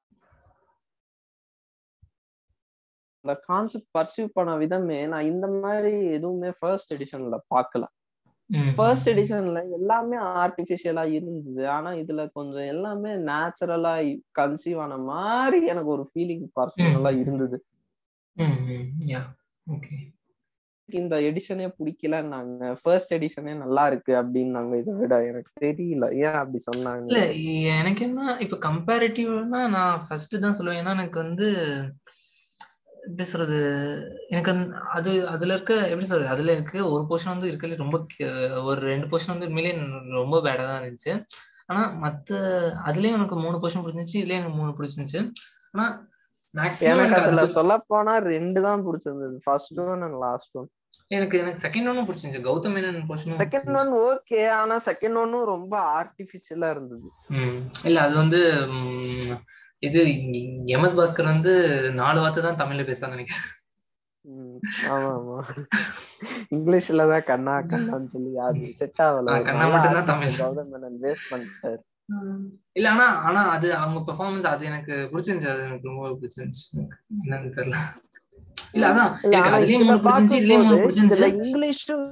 Speaker 1: அந்த கான்செப்ட் பர்சீவ் பண்ண விதமே நான் இந்த மாதிரி எதுவுமே ஃபர்ஸ்ட் எடிஷன்ல பார்க்கல ஃபர்ஸ்ட் எடிஷன்ல எல்லாமே ஆர்டிபிஷியலா இருந்தது ஆனா இதுல கொஞ்சம் எல்லாமே நேச்சுரலா கன்சீவ் ஆன மாதிரி எனக்கு ஒரு ஃபீலிங் பர்சனலா
Speaker 2: ம்.
Speaker 1: இருந்தது
Speaker 2: யா ஓகே
Speaker 1: இந்த எடிஷனே பிடிக்கலன்னாங்க ஃபர்ஸ்ட் எடிஷனே நல்லா இருக்கு அப்படின்னாங்க இதை விட எனக்கு தெரியல ஏன் அப்படி
Speaker 2: இல்ல
Speaker 1: சொன்னாங்க
Speaker 2: எனக்கு என்ன இப்ப கம்பேரிட்டிவ்னா நான் ஃபர்ஸ்ட் தான் சொல்லுவேன் ஏன்னா எனக்கு வந்து எப்படி சொல்றது எனக்கு அந்த- அது அதுல இருக்க எப்படி சொல்றது அதுல இருக்க ஒரு போர்ஷன் வந்து இருக்கிறது ரொம்ப கே- ஒரு ரெண்டு போர்ஷன் வந்து உண்மையிலேயே ரொம்ப பேடா தான் இருந்துச்சு ஆனா மத்த அதுலயும் எனக்கு மூணு போர்ஷன் பிடிச்சிருந்துச்சு இதுலயும் எனக்கு மூணு பிடிச்சிருந்துச்சு ஆனா மேக்ஸிமம்
Speaker 1: எனக்கு
Speaker 2: எனக்கு
Speaker 1: அதுல
Speaker 2: அது
Speaker 1: சொல்ல போனா ரெண்டு தான் பிடிச்சிருந்தது first one and last one
Speaker 2: எனக்கு எனக்கு செகண்ட் ஒன்னும் பிடிச்சிருந்துச்சு கௌதம் மேனன் போர்ஷனும்
Speaker 1: செகண்ட் ஒன் ஓகே ஆனா செகண்ட் ஒன்னும் ரொம்ப ஆர்டிபிஷியலா இருந்தது
Speaker 2: ம் இல்ல அது வந்து ம், இது எம்எஸ் பாஸ்கர் வந்து நாலு வார்த்தை தான் தமிழ்ல பேசுறான்னு நினைக்கிறேன்
Speaker 1: ம், ஆமா ஆமா இங்கிலீஷ்ல தான் கண்ணா கண்ணான்னு சொல்லி அது செட் ஆகல
Speaker 2: ஆ,
Speaker 1: ஒரு
Speaker 2: கண்ணா
Speaker 1: நல்ல
Speaker 2: மட்டும்தான்
Speaker 1: artist
Speaker 2: தமிழ்.
Speaker 1: கௌதம் மேனன் வேஸ்ட் பண்ணிட்டாரு
Speaker 2: இல்ல ஆனா ஆனா அது அவங்க பெர்ஃபார்மன்ஸ் அது எனக்கு பிடிச்சிருந்துச்சு அது எனக்கு ரொம்ப பிடிச்சிருந்துச்சு எனக்கு என்னன்னு தெரியல இல்ல அதான்
Speaker 1: இல்ல
Speaker 2: எனக்கு
Speaker 1: ஆனா
Speaker 2: அதுலயும்
Speaker 1: இதுல
Speaker 2: மூணு பிடிச்சிருந்துச்சு இதுலயும் மூணு
Speaker 1: பார்க்கும்போது இதுல
Speaker 2: பிடிச்சிருந்துச்சு
Speaker 1: இங்கிலீஷும்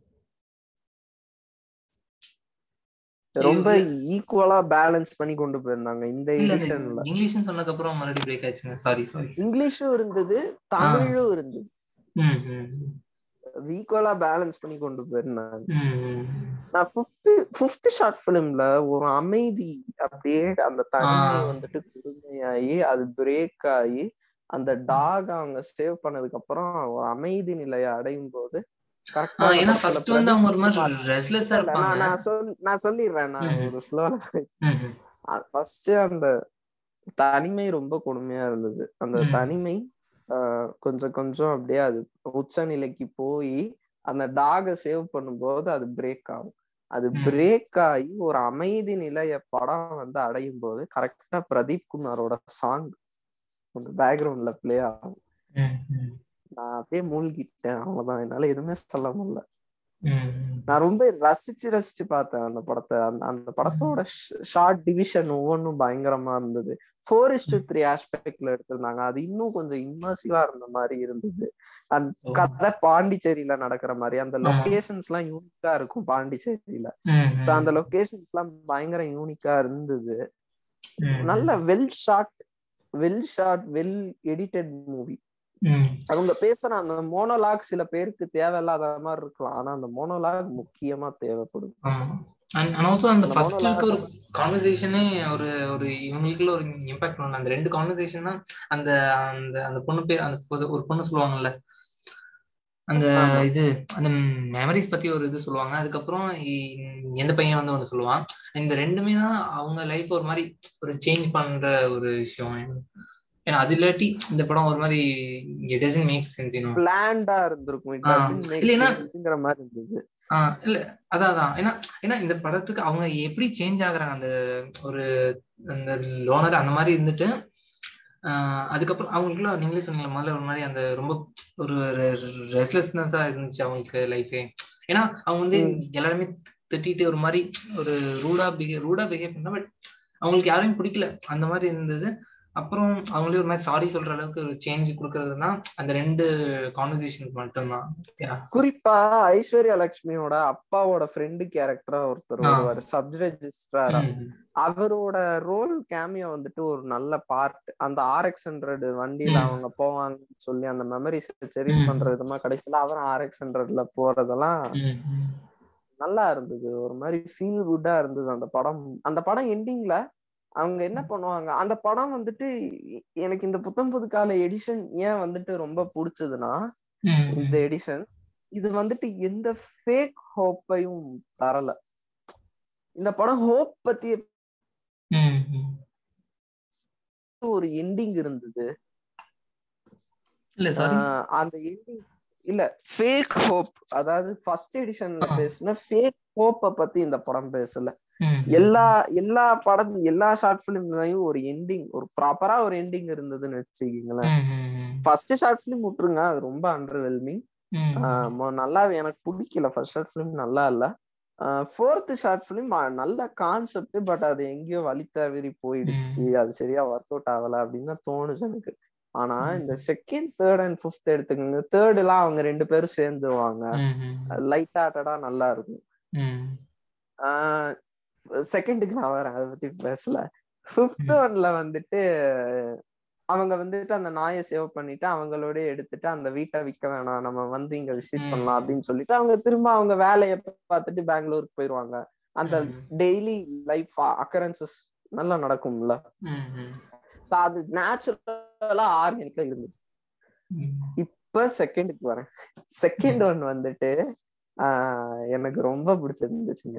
Speaker 1: ரொம்ப
Speaker 2: இது-
Speaker 1: ஈக்குவலா பேலன்ஸ் பண்ணி கொண்டு போயிருந்தாங்க இந்த
Speaker 2: இல்ல இல்ல
Speaker 1: எடிஷன்ல
Speaker 2: இங்கிலீஷ்னு சொன்னதுக்கு அப்புறம் மறுபடியும் பிரேக் ஆயிடுச்சுங்க சாரி சாரி
Speaker 1: இங்கிலீஷும் இருந்தது தமிழும் இருந்தது
Speaker 2: ம் ம்
Speaker 1: ஈக்குவலா பேலன்ஸ் பண்ணி கொண்டு போயிருந்தாங்க
Speaker 2: ம், ம்.
Speaker 1: நான் ஃபிஃப்த் ஃபிஃப்த் ஷார்ட் ஃபிலிம்ல ஒரு அமைதி அப்படியே அந்த தனிமை
Speaker 2: ஆ.
Speaker 1: வந்துட்டு கொடுமையாகி அது பிரேக் ஆகி அந்த டாக் அவங்க சேவ் பண்ணதுக்கு அப்புறம் ஒரு அமைதி நிலையை அடையும் போது
Speaker 2: ஆ,
Speaker 1: கரெக்டா
Speaker 2: ஏன்னா ஃபர்ஸ்ட் வந்து அவங்க ஒரு மாதிரி ரெஸ்ட்லெஸ்ஸா இருப்பாங்க
Speaker 1: நான் நான் சொல் நான் சொல்லிடுறேன் நான்
Speaker 2: ம்.
Speaker 1: ஒரு ஸ்லோ
Speaker 2: ம், ம்.
Speaker 1: ஃபர்ஸ்ட் அந்த தனிமை ரொம்ப கொடுமையா இருந்தது அந்த
Speaker 2: ம்.
Speaker 1: தனிமை ஆஹ், கொஞ்சம் கொஞ்சம் அப்படியே அது உச்ச நிலைக்கு போய் அந்த டாக சேவ் பண்ணும்போது அது பிரேக் ஆகும் அது
Speaker 2: ம்.
Speaker 1: பிரேக் ஆகி ஒரு அமைதி நிலைய படம் வந்து அடையும் போது கரெக்டா பிரதீப் குமாரோட சாங் அந்த பேக்ரவுண்ட்ல ப்ளே ஆகும்
Speaker 2: ம், ம்.
Speaker 1: நான் அப்படியே மூழ்கிட்டேன் அவ்வளவுதான் என்னால எதுவுமே சொல்ல முடியல
Speaker 2: ம்,
Speaker 1: நான் ரொம்ப ரசிச்சு ரசிச்சு பார்த்தேன் அந்த படத்தை அந்த அந்த படத்தோட ஷார்ட் டிவிஷன் ஒவ்வொன்றும் பயங்கரமா இருந்தது ஃபோர் இஸ் டு த்ரீ ஆஸ்பெக்ட்ல எடுத்திருந்தாங்க அது இன்னும் கொஞ்சம் இம்மர்சிவா இருந்த மாதிரி இருந்தது அந்த
Speaker 2: ஓ.
Speaker 1: கதை பாண்டிச்சேரியில நடக்கிற மாதிரி அந்த
Speaker 2: ஆமா.
Speaker 1: லொகேஷன்ஸ் எல்லாம் யூனிக்கா இருக்கும் பாண்டிச்சேரியில
Speaker 2: ம்,
Speaker 1: சோ அந்த லொகேஷன்ஸ் எல்லாம் பயங்கர யூனிக்கா இருந்தது
Speaker 2: ம்,
Speaker 1: நல்ல well shot well shot well edited movie
Speaker 2: ம்.
Speaker 1: அவங்க பேசுற அந்த மோனோலாக் சில பேருக்கு தேவையில்லாத மாதிரி இருக்கலாம் ஆனா அந்த மோனோலாக் முக்கியமா தேவைப்படும்
Speaker 2: ஆமா அண்ட் அண்ட் ஆல்சோ அந்த
Speaker 1: அந்த
Speaker 2: ஃபர்ஸ்ட்
Speaker 1: monologue
Speaker 2: இருக்க ஒரு கான்வர்சேஷனே ஒரு ஒரு இவங்களுக்குள்ள ஒரு இம்பாக்ட் பண்ணல அந்த ரெண்டு கான்வர்சேஷன் தான் அந்த அந்த அந்த பொண்ணு பேர் அந்த பொது- ஒரு பொண்ணு சொல்லுவாங்கல்ல அந்த
Speaker 1: ஆமா.
Speaker 2: இது அந்த மெமரிஸ் பத்தி ஒரு இது சொல்லுவாங்க அதுக்கப்புறம் இ- எந்த பையன் வந்து ஒண்ணு சொல்லுவான் இந்த ரெண்டுமே தான் அவங்க லைஃப் ஒரு மாதிரி ஒரு சேஞ்ச் பண்ற ஒரு விஷயம் ஏன்னா அது இல்லாட்டி இந்த படம் ஒரு மாதிரி it doesn't make sense you know
Speaker 1: பிளான்டா இருந்திருக்கும் இட்
Speaker 2: ஆ.
Speaker 1: டசன்ட் மேக்
Speaker 2: இல்லைன்னா-
Speaker 1: சென்ஸ்ங்கிற மாதிரி இருந்தது
Speaker 2: ஆஹ் இல்ல அதான் அதான் ஏன்னா ஏன்னா இந்த படத்துக்கு அவங்க எப்படி சேஞ்ச் ஆகுறாங்க அந்த ஒரு அந்த லோனர் அந்த மாதிரி இருந்துட்டு ஆஹ் அதுக்கப்புறம் அவங்களுக்குள்ள நீங்களே சொன்னீங்க முதல்ல ஒரு மாதிரி அந்த ரொம்ப ஒரு ரெஸ்ட்லெஸ்னஸா இருந்துச்சு அவங்களுக்கு லைஃபே ஏன்னா அவங்க வந்து
Speaker 1: ம்.
Speaker 2: எல்லாருமே திட்டிட்டு ஒரு மாதிரி ஒரு ரூடா பிஹேவ் ரூடா பிஹேவ் பண்ணா பட் அவங்களுக்கு யாரையும் பிடிக்கல அந்த மாதிரி இருந்தது அப்புறம் அவங்களே ஒரு மாதிரி சாரி சொல்ற அளவுக்கு ஒரு சேஞ்ச் கொடுக்கறதுனா அந்த ரெண்டு கான்வர்சேஷன் மட்டும்தான் Yeah.
Speaker 1: குறிப்பா ஐஸ்வர்யா லட்சுமியோட அப்பாவோட ஃப்ரெண்டு கேரக்டரா ஒருத்தர்
Speaker 2: ஆ.
Speaker 1: வருவாரு சப் ரெஜிஸ்ட்ராரா
Speaker 2: ம்.
Speaker 1: அவரோட ரோல் கேமியோ வந்துட்டு ஒரு நல்ல பார்ட் அந்த ஆர்எக்ஸ் ஹண்ட்ரட் வண்டியில
Speaker 2: ம்.
Speaker 1: அவங்க போவாங்கன்னு சொல்லி அந்த மெமரிஸ் செரிஸ்
Speaker 2: ம்.
Speaker 1: பண்ற விதமா கடைசியில அவன் ஆர்எக்ஸ் ஹண்ட்ரட்ல போறதெல்லாம்
Speaker 2: ம். ம்.
Speaker 1: நல்லா இருந்தது ஒரு மாதிரி ஃபீல் குட்டா இருந்தது அந்த படம் அந்த படம் எண்டிங்ல அவங்க என்ன பண்ணுவாங்க அந்த படம் வந்துட்டு எ- எனக்கு இந்த புத்தம் புது கால எடிஷன் ஏன் வந்துட்டு ரொம்ப பிடிச்சதுன்னா
Speaker 2: ம்.
Speaker 1: இந்த எடிஷன் இது வந்துட்டு எந்த ஃபேக் ஹோப்பையும் தரல இந்த படம் ஹோப் பத்தி
Speaker 2: ம். ம்.
Speaker 1: ஒரு எண்டிங் இருந்தது
Speaker 2: இல்ல சாரி
Speaker 1: ஆஹ் அந்த எண்டிங் இல்ல ஃபேக் ஹோப் அதாவது ஃபர்ஸ்ட் எடிஷன்ல
Speaker 2: ஆ.
Speaker 1: பேசின ஃபேக் ஹோப்ப பத்தி இந்த படம் பேசல எல்லா எல்லா படம் எல்லா ஷார்ட் பிலிம்லயும் ஒரு எண்டிங் ஒரு ப்ராப்பரா ஒரு எண்டிங் இருந்ததுன்னு வச்சுக்கீங்களேன் ஃபர்ஸ்ட் ஷார்ட் பிலிம் விட்டுருங்க அது ரொம்ப அண்டர்வெல்மிங் நல்லா எனக்கு பிடிக்கல ஃபர்ஸ்ட் ஷார்ட் பிலிம் நல்லா இல்ல ஃபோர்த் ஷார்ட் பிலிம் நல்ல கான்செப்ட் பட் அது எங்கேயோ வழி தவறி போயிடுச்சு அது சரியா ஒர்க் அவுட் ஆகல அப்படின்னு தான் தோணுச்சு எனக்கு ஆனா இந்த செகண்ட் தேர்ட் அண்ட் ஃபிஃப்த் எடுத்துக்கோங்க தேர்ட் எல்லாம் அவங்க ரெண்டு பேரும் சேர்ந்துருவாங்க லைட் ஹார்ட்டடா நல்லா இருக்கும் செகண்டுக்கு நான் வரேன் அதை பத்தி பேசல ஃபிஃப்த் ஒன்ல வந்துட்டு அவங்க வந்துட்டு அந்த நாயை சேவ் பண்ணிட்டு அவங்களோட எடுத்துட்டு அந்த வீட்டை விற்க வேணாம் நம்ம வந்து இங்க விசிட் பண்ணலாம் அப்படின்னு சொல்லிட்டு அவங்க திரும்ப அவங்க வேலையை பார்த்துட்டு பெங்களூருக்கு போயிருவாங்க அந்த டெய்லி லைஃப் அக்கரன்சஸ் நல்லா நடக்கும்ல சோ அது நேச்சுரலா ஆர்கானிக்கா இருந்துச்சு இப்ப செகண்டுக்கு வரேன் செகண்ட் ஒன் வந்துட்டு எனக்கு ரொம்ப பிடிச்சிருந்துச்சுங்க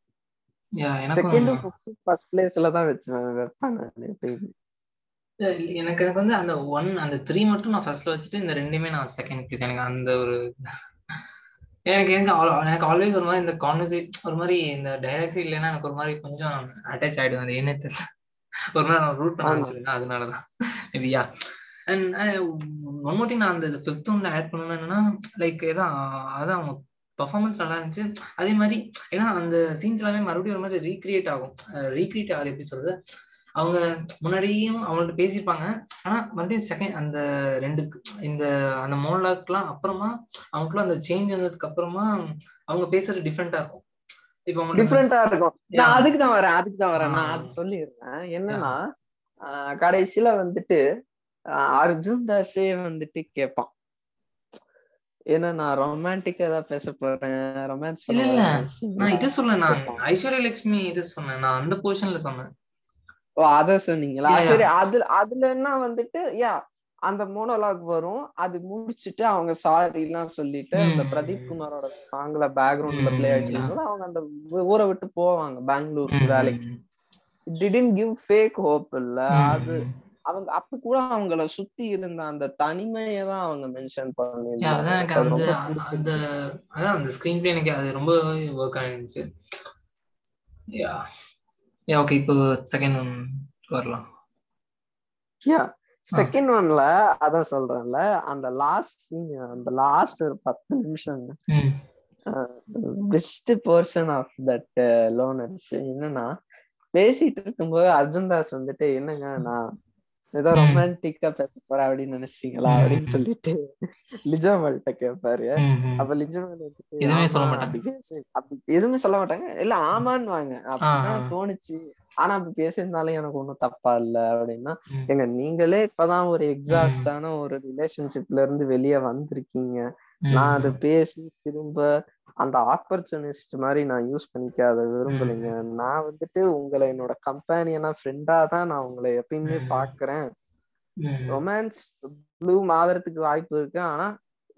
Speaker 1: செகண்ட் ஃபர்ஸ்ட் பிளேஸ்ல தான் வச்சேன் வைப்பேன் நான் எப்பயுமே
Speaker 2: எனக்கு எனக்கு வந்து அந்த ஒன் அந்த த்ரீ மட்டும் நான் ஃபர்ஸ்ட்ல வச்சுட்டு இந்த ரெண்டுமே நான் செகண்ட் பிளேஸ் எனக்கு அந்த ஒரு எனக்கு எனக்கு எனக்கு ஆல்வேஸ் ஒரு மாதிரி இந்த கான்வர்சேட் ஒரு மாதிரி இந்த டைரக்ட் இல்லைன்னா எனக்கு ஒரு மாதிரி கொஞ்சம் அட்டாச் ஆயிடுவேன் அது என்ன தெரியல ஒரு மாதிரி நான் ரூட் பண்ண ஆரம்பிச்சிருக்கேன் அதனாலதான் மேபியா அண்ட் ஒன் மோர் திங் நான் அந்த ஃபிஃப்த் ஒன்ல ஆட் பண்ணணும் என்னன்னா லைக் ஏதான் அதான் அவங்க பர்ஃபார்மன்ஸ் நல்லா இருந்துச்சு அதே மாதிரி ஏன்னா அந்த சீன்ஸ் எல்லாமே மறுபடியும் ஒரு மாதிரி ரீக்ரியேட் ஆகும் ரீக்ரியேட் ஆகுது எப்படி சொல்றது அவங்க முன்னாடியும் அவங்கள்ட்ட பேசியிருப்பாங்க ஆனா மறுபடியும் செகண்ட் அந்த ரெண்டு இந்த அந்த மோனலாக்லாம் அப்புறமா அவங்களுக்குள்ள அந்த சேஞ்ச் வந்ததுக்கு அப்புறமா அவங்க பேசுறது டிஃப்ரெண்டா இருக்கும்
Speaker 1: இப்போ டிஃப்ரெண்டா இருக்கும் நான் அதுக்கு தான் வரேன் அதுக்கு தான் வரேன் நான் அது சொல்லிடுறேன் என்னன்னா கடைசியில வந்துட்டு அர்ஜுன் தாஸே வந்துட்டு கேட்பான் ஏன்னா நான் ரொமான்டிக் ஏதாவது பேச போறேன் ரொமான்ஸ்
Speaker 2: இல்ல இல்ல நான் இது சொல்ல நான் ஐஸ்வர்யா லட்சுமி இது சொன்னேன் நான் அந்த பொசிஷன்ல சொன்னேன்
Speaker 1: ஓ அத சொன்னீங்களா சரி அதுல அதுல என்ன வந்துட்டு யா அந்த மோனோலாக் வரும் அது முடிச்சுட்டு அவங்க சாரி எல்லாம் சொல்லிட்டு அந்த பிரதீப் குமாரோட சாங்ல பேக்ரவுண்ட்ல பிளே ஆயிட்டு அவங்க அந்த ஊரை விட்டு போவாங்க பெங்களூருக்கு வேலைக்கு டிடன்ட் கிவ் ஃபேக் ஹோப் இல்ல அது அவங்க அப்ப கூட அவங்கள சுத்தி இருந்த அந்த தனிமையை தான் அவங்க மென்ஷன்
Speaker 2: பண்ணிருந்தாங்க அந்த அதான் அந்த ஸ்கிரீன் பிளே எனக்கு அது ரொம்ப ஒர்க் ஆயிருந்துச்சு யா யா ஓகே இப்போ செகண்ட் ஒன் வரலாம்
Speaker 1: யா செகண்ட் ஒன்ல அதான் சொல்றேன்ல அந்த லாஸ்ட் சீன் அந்த லாஸ்ட் ஒரு பத்து நிமிஷம் best portion of that loners என்னன்னா பேசிட்டு இருக்கும்போது அர்ஜுன் தாஸ் வந்துட்டு என்னங்க நான் ஏதோ ரொமான்டிக்கா பேச போற அப்படின்னு நினைச்சீங்களா அப்படின்னு சொல்லிட்டு லிஜாமல்கிட்ட கேட்பாரு அப்ப லிஜாமல் அப்படி எதுவுமே சொல்ல மாட்டாங்க இல்ல ஆமான்னு வாங்க அப்படிதான் தோணுச்சு ஆனா அப்படி பேசியிருந்தாலும் எனக்கு ஒண்ணும் தப்பா இல்ல அப்படின்னா எங்க நீங்களே இப்பதான் ஒரு எக்ஸாஸ்டான ஒரு ரிலேஷன்ஷிப்ல இருந்து வெளியே வந்திருக்கீங்க நான் அதை பேசி திரும்ப அந்த ஆப்பர்ச்சுனிஸ்ட் மாதிரி நான் யூஸ் பண்ணிக்க அதை விரும்பலைங்க நான் வந்துட்டு உங்களை என்னோட கம்பேனியனா ஃப்ரெண்டா தான் நான் உங்களை எப்பயுமே பாக்குறேன் ரொமான்ஸ் ப்ளூம் ஆகிறதுக்கு வாய்ப்பு இருக்கு ஆனா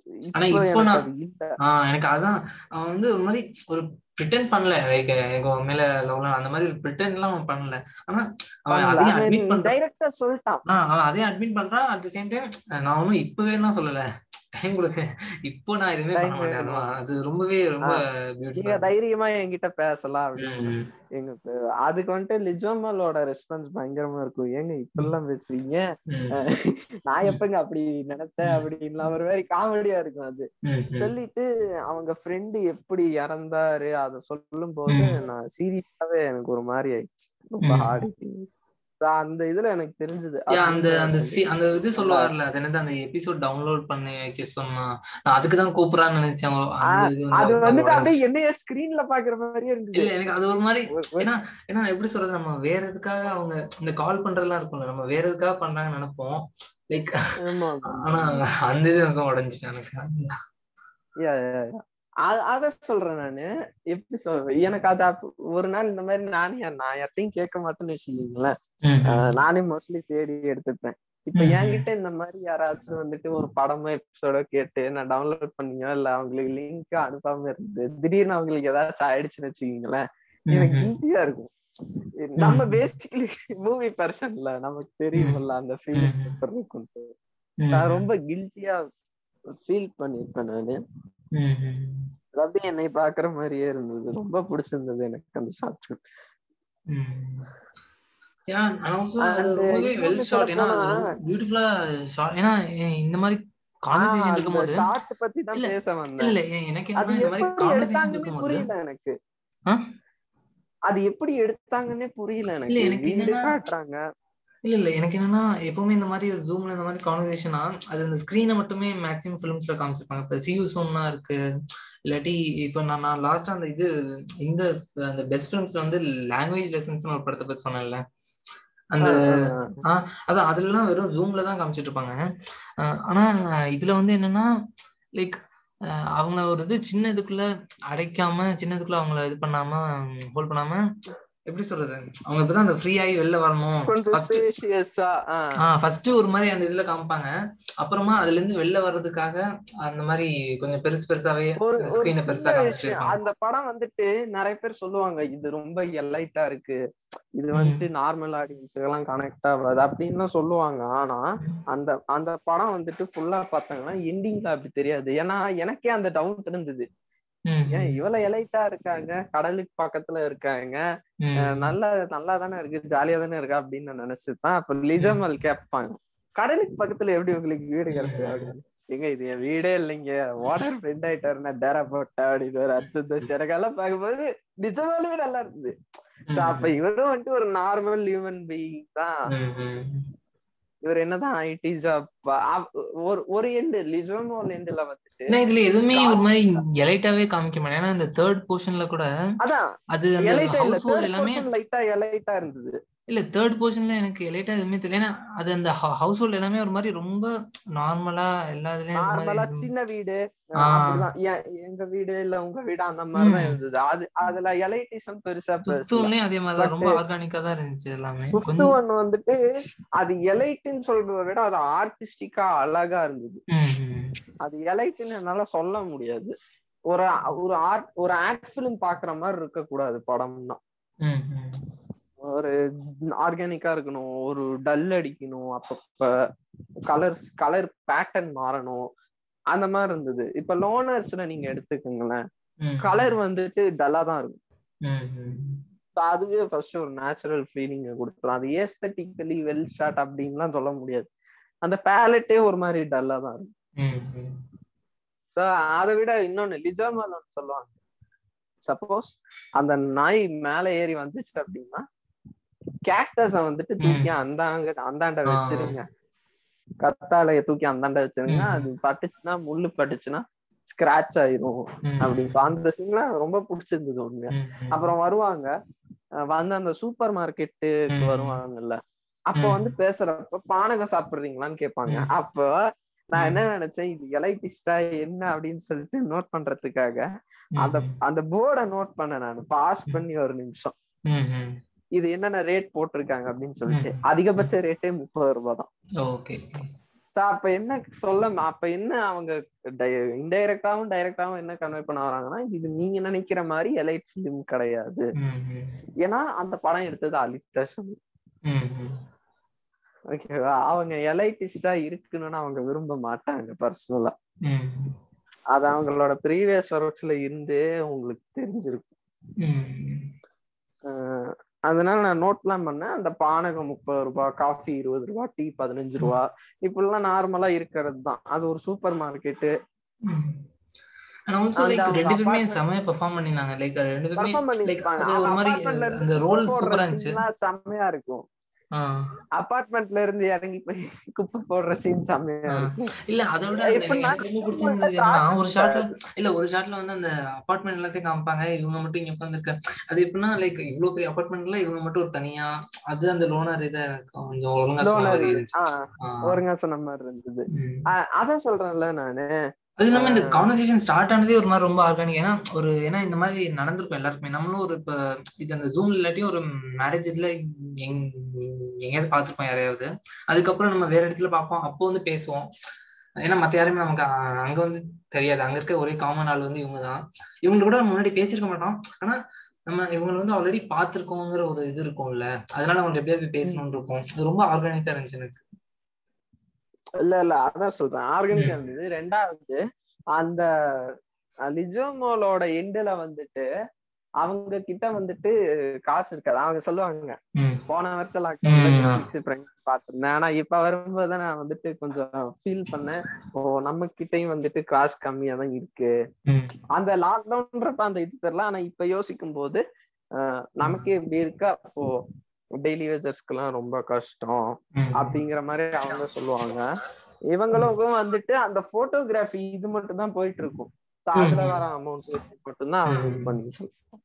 Speaker 2: ஆனா
Speaker 1: இப்போ
Speaker 2: இப்போ
Speaker 1: எனக்கு
Speaker 2: நான்
Speaker 1: அது இல்ல
Speaker 2: ஆஹ் எனக்கு அதான் அவன் வந்து ஒரு மாதிரி ஒரு பிரிட்டன் பண்ணல லைக் எனக்கு அவன் மேல லவ்லாம் அந்த மாதிரி ஒரு பிரிட்டன் எல்லாம் அவன் பண்ணல ஆனா அவன்
Speaker 1: பண்ணல
Speaker 2: அதையும் அட்மிட் பண்றான்
Speaker 1: டைரக்டா சொல்லிட்டான்
Speaker 2: ஆஹ் அவன் அதையும் அட்மிட் பண்றான் அட் த சேம் டைம் நான் ஒன்னும் இப்பவே எல்லாம் சொல்லல டைம் கொடுக்க இப்போ நான் எதுவுமே பண்ண
Speaker 1: டைம்
Speaker 2: மாட்டேன்
Speaker 1: வேணும்
Speaker 2: அதுவா அது ரொம்பவே ரொம்ப
Speaker 1: நீங்க
Speaker 2: பியூட்டிஃபுல்லா இருந்துச்சு
Speaker 1: தைரியமா என்கிட்ட பேசலாம் அப்படின்னு
Speaker 2: ம்
Speaker 1: எங்க இப்ப அதுக்கு வந்துட்டு லிஜோமலோட ரெஸ்பான்ஸ் பயங்கரமா இருக்கும் ஏங்க இப்படிலாம் பேசுறீங்க
Speaker 2: ம்
Speaker 1: அஹ் நான்
Speaker 2: ம்
Speaker 1: எப்பங்க அப்படி நினைச்சேன்
Speaker 2: ம்
Speaker 1: அப்படின்லாம் ஒரு மாதிரி காமெடியா இருக்கும் அது
Speaker 2: ம் ம்
Speaker 1: சொல்லிட்டு அவங்க ஃப்ரெண்டு எப்படி இறந்தாரு அத சொல்லும் போது
Speaker 2: ம்
Speaker 1: நான் சீரியஸாவே எனக்கு ஒரு மாதிரி ஆயிடுச்சு ரொம்ப
Speaker 2: ம்
Speaker 1: ஹார்ட் அந்த இதுல எனக்கு தெரிஞ்சது
Speaker 2: யா அந்த
Speaker 1: அப்படின்னு
Speaker 2: அந்த
Speaker 1: சொல்லி
Speaker 2: சி அந்த இது
Speaker 1: நல்லா
Speaker 2: சொல்லுவார்ல அது என்னது அந்த எபிசோட் டவுன்லோட் பண்ணி வைக்க சொன்னா நான் அதுக்கு தான் கூப்பிடுறான்னு நினைச்சேன் அந்த
Speaker 1: ஆஹ்
Speaker 2: இது வந்து
Speaker 1: அது
Speaker 2: ஒரு மாதிரி
Speaker 1: வந்துட்டு
Speaker 2: உடஞ்சிச்சு
Speaker 1: அப்படியே என்னைய ஸ்கிரீன்ல பாக்குற மாதிரியே இருந்தது
Speaker 2: இல்ல எனக்கு அது ஒரு மாதிரி
Speaker 1: ஒரு- ஒரு-
Speaker 2: ஏன்னா ஏன்னா எப்படி சொல்றது நம்ம வேற எதுக்காக அவங்க இந்த கால் பண்றதெல்லாம் இருக்கும்ல நம்ம வேற எதுக்காக பண்றாங்கன்னு நினைப்போம் லைக்
Speaker 1: ஆமா ஆமா
Speaker 2: ஆனா
Speaker 1: ஆமா
Speaker 2: அந்த இது எனக்கு உடஞ்சிச்சு எனக்கு
Speaker 1: யா, யா, யா. அ- அத சொல்றேன் நானு எப்படி சொல்றேன் எனக்கு அது அப்ப- ஒரு நாள் இந்த மாதிரி நானே நான் யார்ட்டையும் கேட்க மாட்டேன்னு வச்சுக்கீங்களேன்
Speaker 2: ம், ம்,
Speaker 1: அஹ் நானே மோஸ்ட்லி தேடி எடுத்துப்பேன் இப்ப
Speaker 2: ம், ம்,
Speaker 1: என்கிட்ட இந்த மாதிரி யாராவது வந்துட்டு ஒரு படமோ எபிசோடோ கேட்டு நான் டவுன்லோட் பண்ணியோ இல்ல அவங்களுக்கு லிங்க் அனுப்பாம இருந்து திடீர்னு அவங்களுக்கு ஏதாச்சும் ஆயிடுச்சுன்னு வச்சுக்கீங்களேன்
Speaker 2: ம்,
Speaker 1: எனக்கு
Speaker 2: ம்,
Speaker 1: கில்ட்டியா இருக்கும் நம்ம
Speaker 2: ம்,
Speaker 1: பேசிக்கலி மூவி பர்சன்ல நமக்கு
Speaker 2: ம்,
Speaker 1: தெரியுமல்ல அந்த
Speaker 2: ம்,
Speaker 1: ஃபீலிங்
Speaker 2: ம்,
Speaker 1: எப்படி இருக்கும்ட்டு
Speaker 2: ம்,
Speaker 1: நான்
Speaker 2: ம்,
Speaker 1: ரொம்ப கில்ட்டியா ஃபீல் பண்ணிருப்பேன் நானு
Speaker 2: ம், ம்.
Speaker 1: அது அப்படியே என்னை பாக்குற மாதிரியே இருந்தது ரொம்ப பிடிச்சிருந்தது எனக்கு அந்த ஷார்ட்
Speaker 2: ம். Yeah, and also அது
Speaker 1: அண்ட்
Speaker 2: ரொம்பவே வெல்
Speaker 1: இன்னொன்று
Speaker 2: ஷாட்
Speaker 1: சொல்ல
Speaker 2: ஏன்னா
Speaker 1: போனா
Speaker 2: அது ரொம்ப பியூட்டிஃபுல்லா ஷாட் ஏன்னா ஏ- இந்த மாதிரி கான்வர்சேஷன்
Speaker 1: ஆஹ் அந்த
Speaker 2: இருக்கும்போது
Speaker 1: ஷார்ட் பத்தி தான்
Speaker 2: இல்ல
Speaker 1: பேச
Speaker 2: இல்ல
Speaker 1: வந்தேன்
Speaker 2: இல்ல ஏ- எனக்கு
Speaker 1: அது
Speaker 2: என்னன்னா இந்த மாதிரி
Speaker 1: எப்படி
Speaker 2: கான்வர்சேஷன்
Speaker 1: எடுத்தாங்கன்னே
Speaker 2: இருக்கும்போது
Speaker 1: புரியல எனக்கு
Speaker 2: ஆ?
Speaker 1: அது எப்படி எடுத்தாங்கன்னே புரியல
Speaker 2: இல்ல
Speaker 1: எனக்கு
Speaker 2: எனக்கு
Speaker 1: வீடு
Speaker 2: என்னன்னா
Speaker 1: காட்டுறாங்க
Speaker 2: இல்ல இல்ல எனக்கு என்னன்னா எப்பவுமே இந்த மாதிரி ஜூம்ல இந்த மாதிரி கான்வர்சேஷனா அது இந்த ஸ்கிரீனை மட்டுமே மேக்ஸிமம் ஃபிலிம்ஸ்ல காமிச்சிருப்பாங்க இப்ப சியூ சோம்னா இருக்கு இல்லாட்டி இப்ப நான் நான் லாஸ்டா அந்த இது இந்த அந்த பெஸ்ட் ஃபிலிம்ஸ்ல வந்து லாங்குவேஜ் லெசன்ஸ் ஒரு படத்தை பத்தி சொன்னேன்ல அந்த
Speaker 1: ஆஹ் ஆஹ் ஆஹ்.
Speaker 2: ஆஹ் அதான் அதுலலாம் வெறும் ஜூம்ல தான் காமிச்சிட்டு இருப்பாங்க ஆஹ் ஆனா இதுல வந்து என்னன்னா லைக் அவங்கள ஒரு இது சின்ன இதுக்குள்ள அடைக்காம சின்ன இதுக்குள்ள அவங்கள இது பண்ணாம ஹோல்ட் பண்ணாம எப்படி சொல்றது அவங்க இப்பதான் அந்த ஃப்ரீ ஆகி வெளில வரணும்
Speaker 1: கொஞ்சம்
Speaker 2: ஃபர்ஸ்ட்
Speaker 1: ஸ்பேஷியஸா
Speaker 2: ஆஹ் ஃபர்ஸ்ட் ஒரு மாதிரி அந்த இதுல காமிப்பாங்க அப்புறமா அதுல இருந்து வெளில வர்றதுக்காக அந்த மாதிரி கொஞ்சம் பெருசு பெருசாவே
Speaker 1: ஒரு ஒரு
Speaker 2: ஸ்கிரீனை பெருசா
Speaker 1: சின்ன
Speaker 2: காமிச்சிட்டு
Speaker 1: விஷயம்
Speaker 2: இருப்பாங்க
Speaker 1: அந்த படம் வந்துட்டு நிறைய பேர் சொல்லுவாங்க இது ரொம்ப எலைட்டா இருக்கு இது
Speaker 2: ம்
Speaker 1: வந்துட்டு நார்மல் ஆடியன்ஸுக்கு எல்லாம் கனெக்ட் ஆகாது அப்படின்னு சொல்லுவாங்க ஆனா அந்த அந்த படம் வந்துட்டு ஃபுல்லா பார்த்தாங்கன்னா எண்டிங்ல அப்படி தெரியாது ஏன்னா எனக்கே அந்த டவுட் இருந்தது
Speaker 2: ம்
Speaker 1: ஏன்
Speaker 2: ம்
Speaker 1: இவ்வளவு எலைட்டா இருக்காங்க கடலுக்கு பக்கத்துல இருக்காங்க அஹ்
Speaker 2: ம்
Speaker 1: நல்லா நல்லா தானே இருக்கு ஜாலியா தானே இருக்கா அப்படின்னு நான் நினைச்சிருப்பேன் அப்ப
Speaker 2: ம்
Speaker 1: லிஜமல் கேட்பாங்க கடலுக்கு பக்கத்துல எப்படி உங்களுக்கு வீடு
Speaker 2: ம்
Speaker 1: கிடைச்சது
Speaker 2: ம்
Speaker 1: அப்படின்னு எங்க இது என் வீடே இல்லைங்க ஓனர் ஃப்ரெண்ட் ஆயிட்டாருன்னா டேரா போட்டா அப்படின்னு ஒரு அச்சுத்த எனக்கெல்லாம் பார்க்கும்போது நிஜமாலுமே நல்லா இருந்தது சோ அப்ப
Speaker 2: ம்
Speaker 1: இவரும் வந்துட்டு ஒரு நார்மல் ஹியூமன் பீயிங் தான்
Speaker 2: ம் ம்
Speaker 1: இவர் என்னதான் ஐடி ஜாப் ஒரு ஒரு எண்டு லிஜோமோல் எண்டுல வந்துட்டு
Speaker 2: ஏன்னா இதுல எதுவுமே ஒரு
Speaker 1: காசு
Speaker 2: மாதிரி எலைட்டாவே காமிக்க மாட்டேன் ஏன்னா இந்த தேர்ட் போர்ஷன்ல கூட
Speaker 1: அதான்
Speaker 2: அது அந்த
Speaker 1: எலைட்டா இல்ல
Speaker 2: ஹவுஸ் ஹோல்ட்
Speaker 1: தேர்ட்
Speaker 2: எல்லாமே
Speaker 1: போர்ஷன் லைட்டா எலைட்டா இருந்தது
Speaker 2: இல்ல தேர்ட் போர்ஷன்ல எனக்கு எலைட்டா எதுவுமே தெரியல ஏன்னா அது அந்த ஹவுஸ் ஹோல்ட் எல்லாமே ஒரு மாதிரி ரொம்ப நார்மலா எல்லா இதுலயும் ஒரு
Speaker 1: நார்மலா
Speaker 2: மாதிரி
Speaker 1: சின்ன வீடு அஹ்
Speaker 2: ஆஹ்
Speaker 1: அப்படிதான் எ- எங்க வீடு இல்ல உங்க வீடு அந்த மாதிரிதான்
Speaker 2: ம்
Speaker 1: இருந்தது அது அதுல எலைட்டிசம் பெருசா
Speaker 2: ஃபிஃப்த்
Speaker 1: பேசல
Speaker 2: ஒன்லயும் அதே மாதிரி தான்
Speaker 1: பட்
Speaker 2: ரொம்ப ஆர்கானிக்கா தான் இருந்துச்சு எல்லாமே
Speaker 1: பிப்த்
Speaker 2: கொஞ்சம்
Speaker 1: ஒன் வந்துட்டு அது எலைட்டுன்னு சொல்றத விட அது ஆர்டிஸ்டிக்கா அழகா இருந்தது
Speaker 2: ம் ம்
Speaker 1: அது எலைட்டுன்னு என்னால சொல்ல முடியாது ஒரு ஒரு ஆர்ட் ஒரு ஆக்ட் பிலிம் பாக்குற மாதிரி இருக்க கூடாது படம்னா
Speaker 2: ம் ம்
Speaker 1: ஒரு ஆர்கானிக்கா இருக்கணும் ஒரு டல் அடிக்கணும் அப்பப்ப கலர்ஸ் கலர் பேட்டர்ன் மாறணும் அந்த மாதிரி இருந்தது இப்ப லோனர்ஸ்ல நீங்க எடுத்துக்கோங்களேன்
Speaker 2: ம்
Speaker 1: கலர் வந்துட்டு டல்லா தான் இருக்கும்
Speaker 2: ம் ம்
Speaker 1: So அதுவே ஃபர்ஸ்ட் ஒரு நேச்சுரல் ஃபீலிங் கொடுத்துரும் அது ஏஸ்தட்டிக்கலி வெல் ஷாட் அப்படின்லாம் சொல்ல முடியாது அந்த பேலட்டே ஒரு மாதிரி டல்லா தான் இருக்கும்
Speaker 2: ம் ம்
Speaker 1: ஸோ அதை விட இன்னொன்னு லிஜாமலன் சொல்லுவாங்க சப்போஸ் அந்த நாய் மேல ஏறி வந்துச்சு அப்படின்னா கேக்டஸ வந்துட்டு தூக்கி அந்தாங்க அந்தாண்ட
Speaker 2: ஆ.
Speaker 1: வச்சிருங்க கத்தாழைய தூக்கி அந்தாண்ட வச்சிருங்க
Speaker 2: ம்.
Speaker 1: அது பட்டுச்சுன்னா முள்ளு பட்டுச்சுன்னா ஸ்கிராச் ஆயிரும்
Speaker 2: ம்
Speaker 1: அப்படின்னு So அந்த சீன்லாம் ரொம்ப பிடிச்சிருந்தது உண்மையா
Speaker 2: ம் ம்
Speaker 1: அப்புறம் வருவாங்க அஹ் வந்து அந்த சூப்பர் மார்க்கெட்டுக்கு
Speaker 2: ம்.
Speaker 1: வருவாங்கல்ல அப்ப
Speaker 2: ம்.
Speaker 1: வந்து பேசுறப்ப பானகம் சாப்பிடுறீங்களான்னு கேட்பாங்க
Speaker 2: ம்.
Speaker 1: அப்போ நான்
Speaker 2: ம்.
Speaker 1: என்ன நினைச்சேன் இது எலைட்டிஸ்டா என்ன அப்படின்னு சொல்லிட்டு நோட் பண்றதுக்காக அந்த
Speaker 2: ம்
Speaker 1: அந்த போர்டை நோட் பண்ண நான் பாஸ் பண்ணி ஒரு நிமிஷம்
Speaker 2: ம் ம்
Speaker 1: இது என்னென்ன ரேட் போட்டிருக்காங்க அப்படின்னு சொல்லிட்டு
Speaker 2: ம்.
Speaker 1: அதிகபட்ச ரேட்டே முப்பது ரூபாய் தான்
Speaker 2: ஓகே
Speaker 1: So So, அப்ப என்ன சொல்ல அப்ப என்ன அவங்க இன்டைரக்டாவும் டைரக்டாவும் என்ன கன்வே பண்ண வராங்கன்னா இது நீங்க நினைக்கிற மாதிரி எலைட் பிலிம் கிடையாது
Speaker 2: ம், ம்,
Speaker 1: ஏன்னா அந்த படம் எடுத்தது அலித்தஷம்
Speaker 2: ம், ம்.
Speaker 1: ஓகேவா அவங்க எலைட்டிஸ்டா இருக்குன்னு அவங்க விரும்ப மாட்டாங்க பர்சனலா
Speaker 2: ம்,
Speaker 1: அது அவங்களோட ப்ரீவியஸ் ஒர்க்ஸ்ல இருந்தே உங்களுக்கு தெரிஞ்சிருக்கும்
Speaker 2: ம்.
Speaker 1: அஹ் அதனால நான் நோட்லாம் பண்ணேன் அந்த பானகம் முப்பது ரூபாய் காஃபி இருபது ரூபாய் டீ பதினஞ்சு ரூபா இப்படிலாம் நார்மலா இருக்கிறது தான் அது ஒரு சூப்பர் மார்க்கெட்டு
Speaker 2: ம். And also
Speaker 1: அந்த
Speaker 2: like
Speaker 1: அவங்க
Speaker 2: ரெண்டு பேருமே
Speaker 1: apartment-
Speaker 2: செமையா பெர்ஃபார்ம் பண்ணிருந்தாங்க லைக் ரெண்டு பேருமே
Speaker 1: பர்ஃபார்ம்
Speaker 2: லைக்
Speaker 1: பண்ணிருப்பாங்க
Speaker 2: அது ஒரு
Speaker 1: அவங்க
Speaker 2: மாதிரி
Speaker 1: அபார்ட்மெண்ட்ல
Speaker 2: அந்த
Speaker 1: இருந்து
Speaker 2: ரோல்
Speaker 1: போடுற
Speaker 2: சூப்பரா இருந்துச்சு
Speaker 1: சீன்லாம் செம்மையா இருக்கும்
Speaker 2: ஆ.
Speaker 1: அபார்ட்மெண்ட்ல இருந்து இறங்கி போய் குப்பை போடுற சீன் செம்மையா
Speaker 2: ஆ.
Speaker 1: இருக்கும்
Speaker 2: இல்ல அதை விட அந்த
Speaker 1: எப்படின்னா,
Speaker 2: எனக்கு ரொம்ப
Speaker 1: இவங்க
Speaker 2: பிடிச்சிருந்தது
Speaker 1: காசு
Speaker 2: என்னன்னா ஒரு ஷாட்ல இல்ல ஒரு ஷாட்ல வந்து அந்த அபார்ட்மெண்ட் எல்லாத்தையும் காமிப்பாங்க இவங்க மட்டும் இங்க உட்காந்துருக்க அது எப்படின்னா லைக் இவ்வளவு பெரிய அபார்ட்மெண்ட்ல இவங்க மட்டும் ஒரு தனியா அது அந்த லோனர் இதை எனக்கு கொஞ்சம் ஒழுங்கா சொன்ன
Speaker 1: Loner.
Speaker 2: மாதிரி இருந்துச்சு
Speaker 1: ஆஹ்
Speaker 2: ஆ.
Speaker 1: ஒருங்க சொன்ன மாதிரி இருந்தது
Speaker 2: ம்.
Speaker 1: அ- அதான் சொல்றேன்ல நானு
Speaker 2: அது இல்லாம இந்த
Speaker 1: ஆ.
Speaker 2: கான்வர்சேஷன் ஸ்டார்ட் ஆனதே ஒரு மாதிரி ரொம்ப ஆர்கானிக் ஏன்னா ஒரு ஏன்னா இந்த மாதிரி நடந்திருக்கும் எல்லாருக்குமே நம்மளும் ஒரு இப்ப இது அந்த ஜூம் இல்லாட்டி ஒரு மேரேஜ் இதுல எங் எங்கேயாவது பார்த்திருப்போம் யாரையாவது அதுக்கப்புறம் நம்ம வேற இடத்துல பார்ப்போம் அப்போ வந்து பேசுவோம் ஏன்னா மத்த யாருமே நமக்கு அ- அங்க வந்து தெரியாது அங்க இருக்க ஒரே காமன் ஆள் வந்து இவங்க தான் இவங்க கூட நம்ம முன்னாடி பேசியிருக்க மாட்டோம் ஆனா நம்ம இவங்களை வந்து ஆல்ரெடி பார்த்திருக்கோங்கிற ஒரு இது இருக்கும்ல அதனால அவங்களுக்கு எப்படியாவது போய் பேசணும்னு இருக்கும் அது ரொம்ப ஆர்கானிக்கா இருந்துச்சு எனக்கு
Speaker 1: இல்ல இல்ல அதான் சொல்றேன் ஆர்கானிக்கா
Speaker 2: ம்.
Speaker 1: இருந்தது ரெண்டாவது அந்த லிஜோமோலோட எண்டுல வந்துட்டு அவங்க கிட்ட வந்துட்டு காசு இருக்காது அவங்க சொல்லுவாங்க
Speaker 2: ம்.
Speaker 1: போன வருஷம்
Speaker 2: ம்,
Speaker 1: லாக்டவுன்ல
Speaker 2: ஆ.
Speaker 1: ஃபிக்ஸ் பிரைஸ் பாத்திருந்தேன் ஆனா இப்ப வரும்போது தான் நான் வந்துட்டு கொஞ்சம் ஃபீல் பண்ணேன் ஓ நம்ம கிட்டயும் வந்துட்டு காசு கம்மியா தான் இருக்கு
Speaker 2: ம்.
Speaker 1: அந்த லாக்டவுன்றப்ப அந்த இது தெரியல ஆனா இப்ப யோசிக்கும் போது அஹ், நமக்கே இப்படி இருக்கா அப்போ டெய்லி வேஜர்ஸ்க்கு எல்லாம் ரொம்ப கஷ்டம்
Speaker 2: ம்.
Speaker 1: அப்படிங்கிற மாதிரி அவங்க சொல்லுவாங்க இவங்களுக்கும் வந்துட்டு அந்த போட்டோகிராஃபி இது மட்டும் தான் போயிட்டு இருக்கும் So அதுல
Speaker 2: ம்.
Speaker 1: வர அமௌண்ட் வச்சு மட்டும்தான் அவங்க இது
Speaker 2: ம்.
Speaker 1: பண்ணிட்டு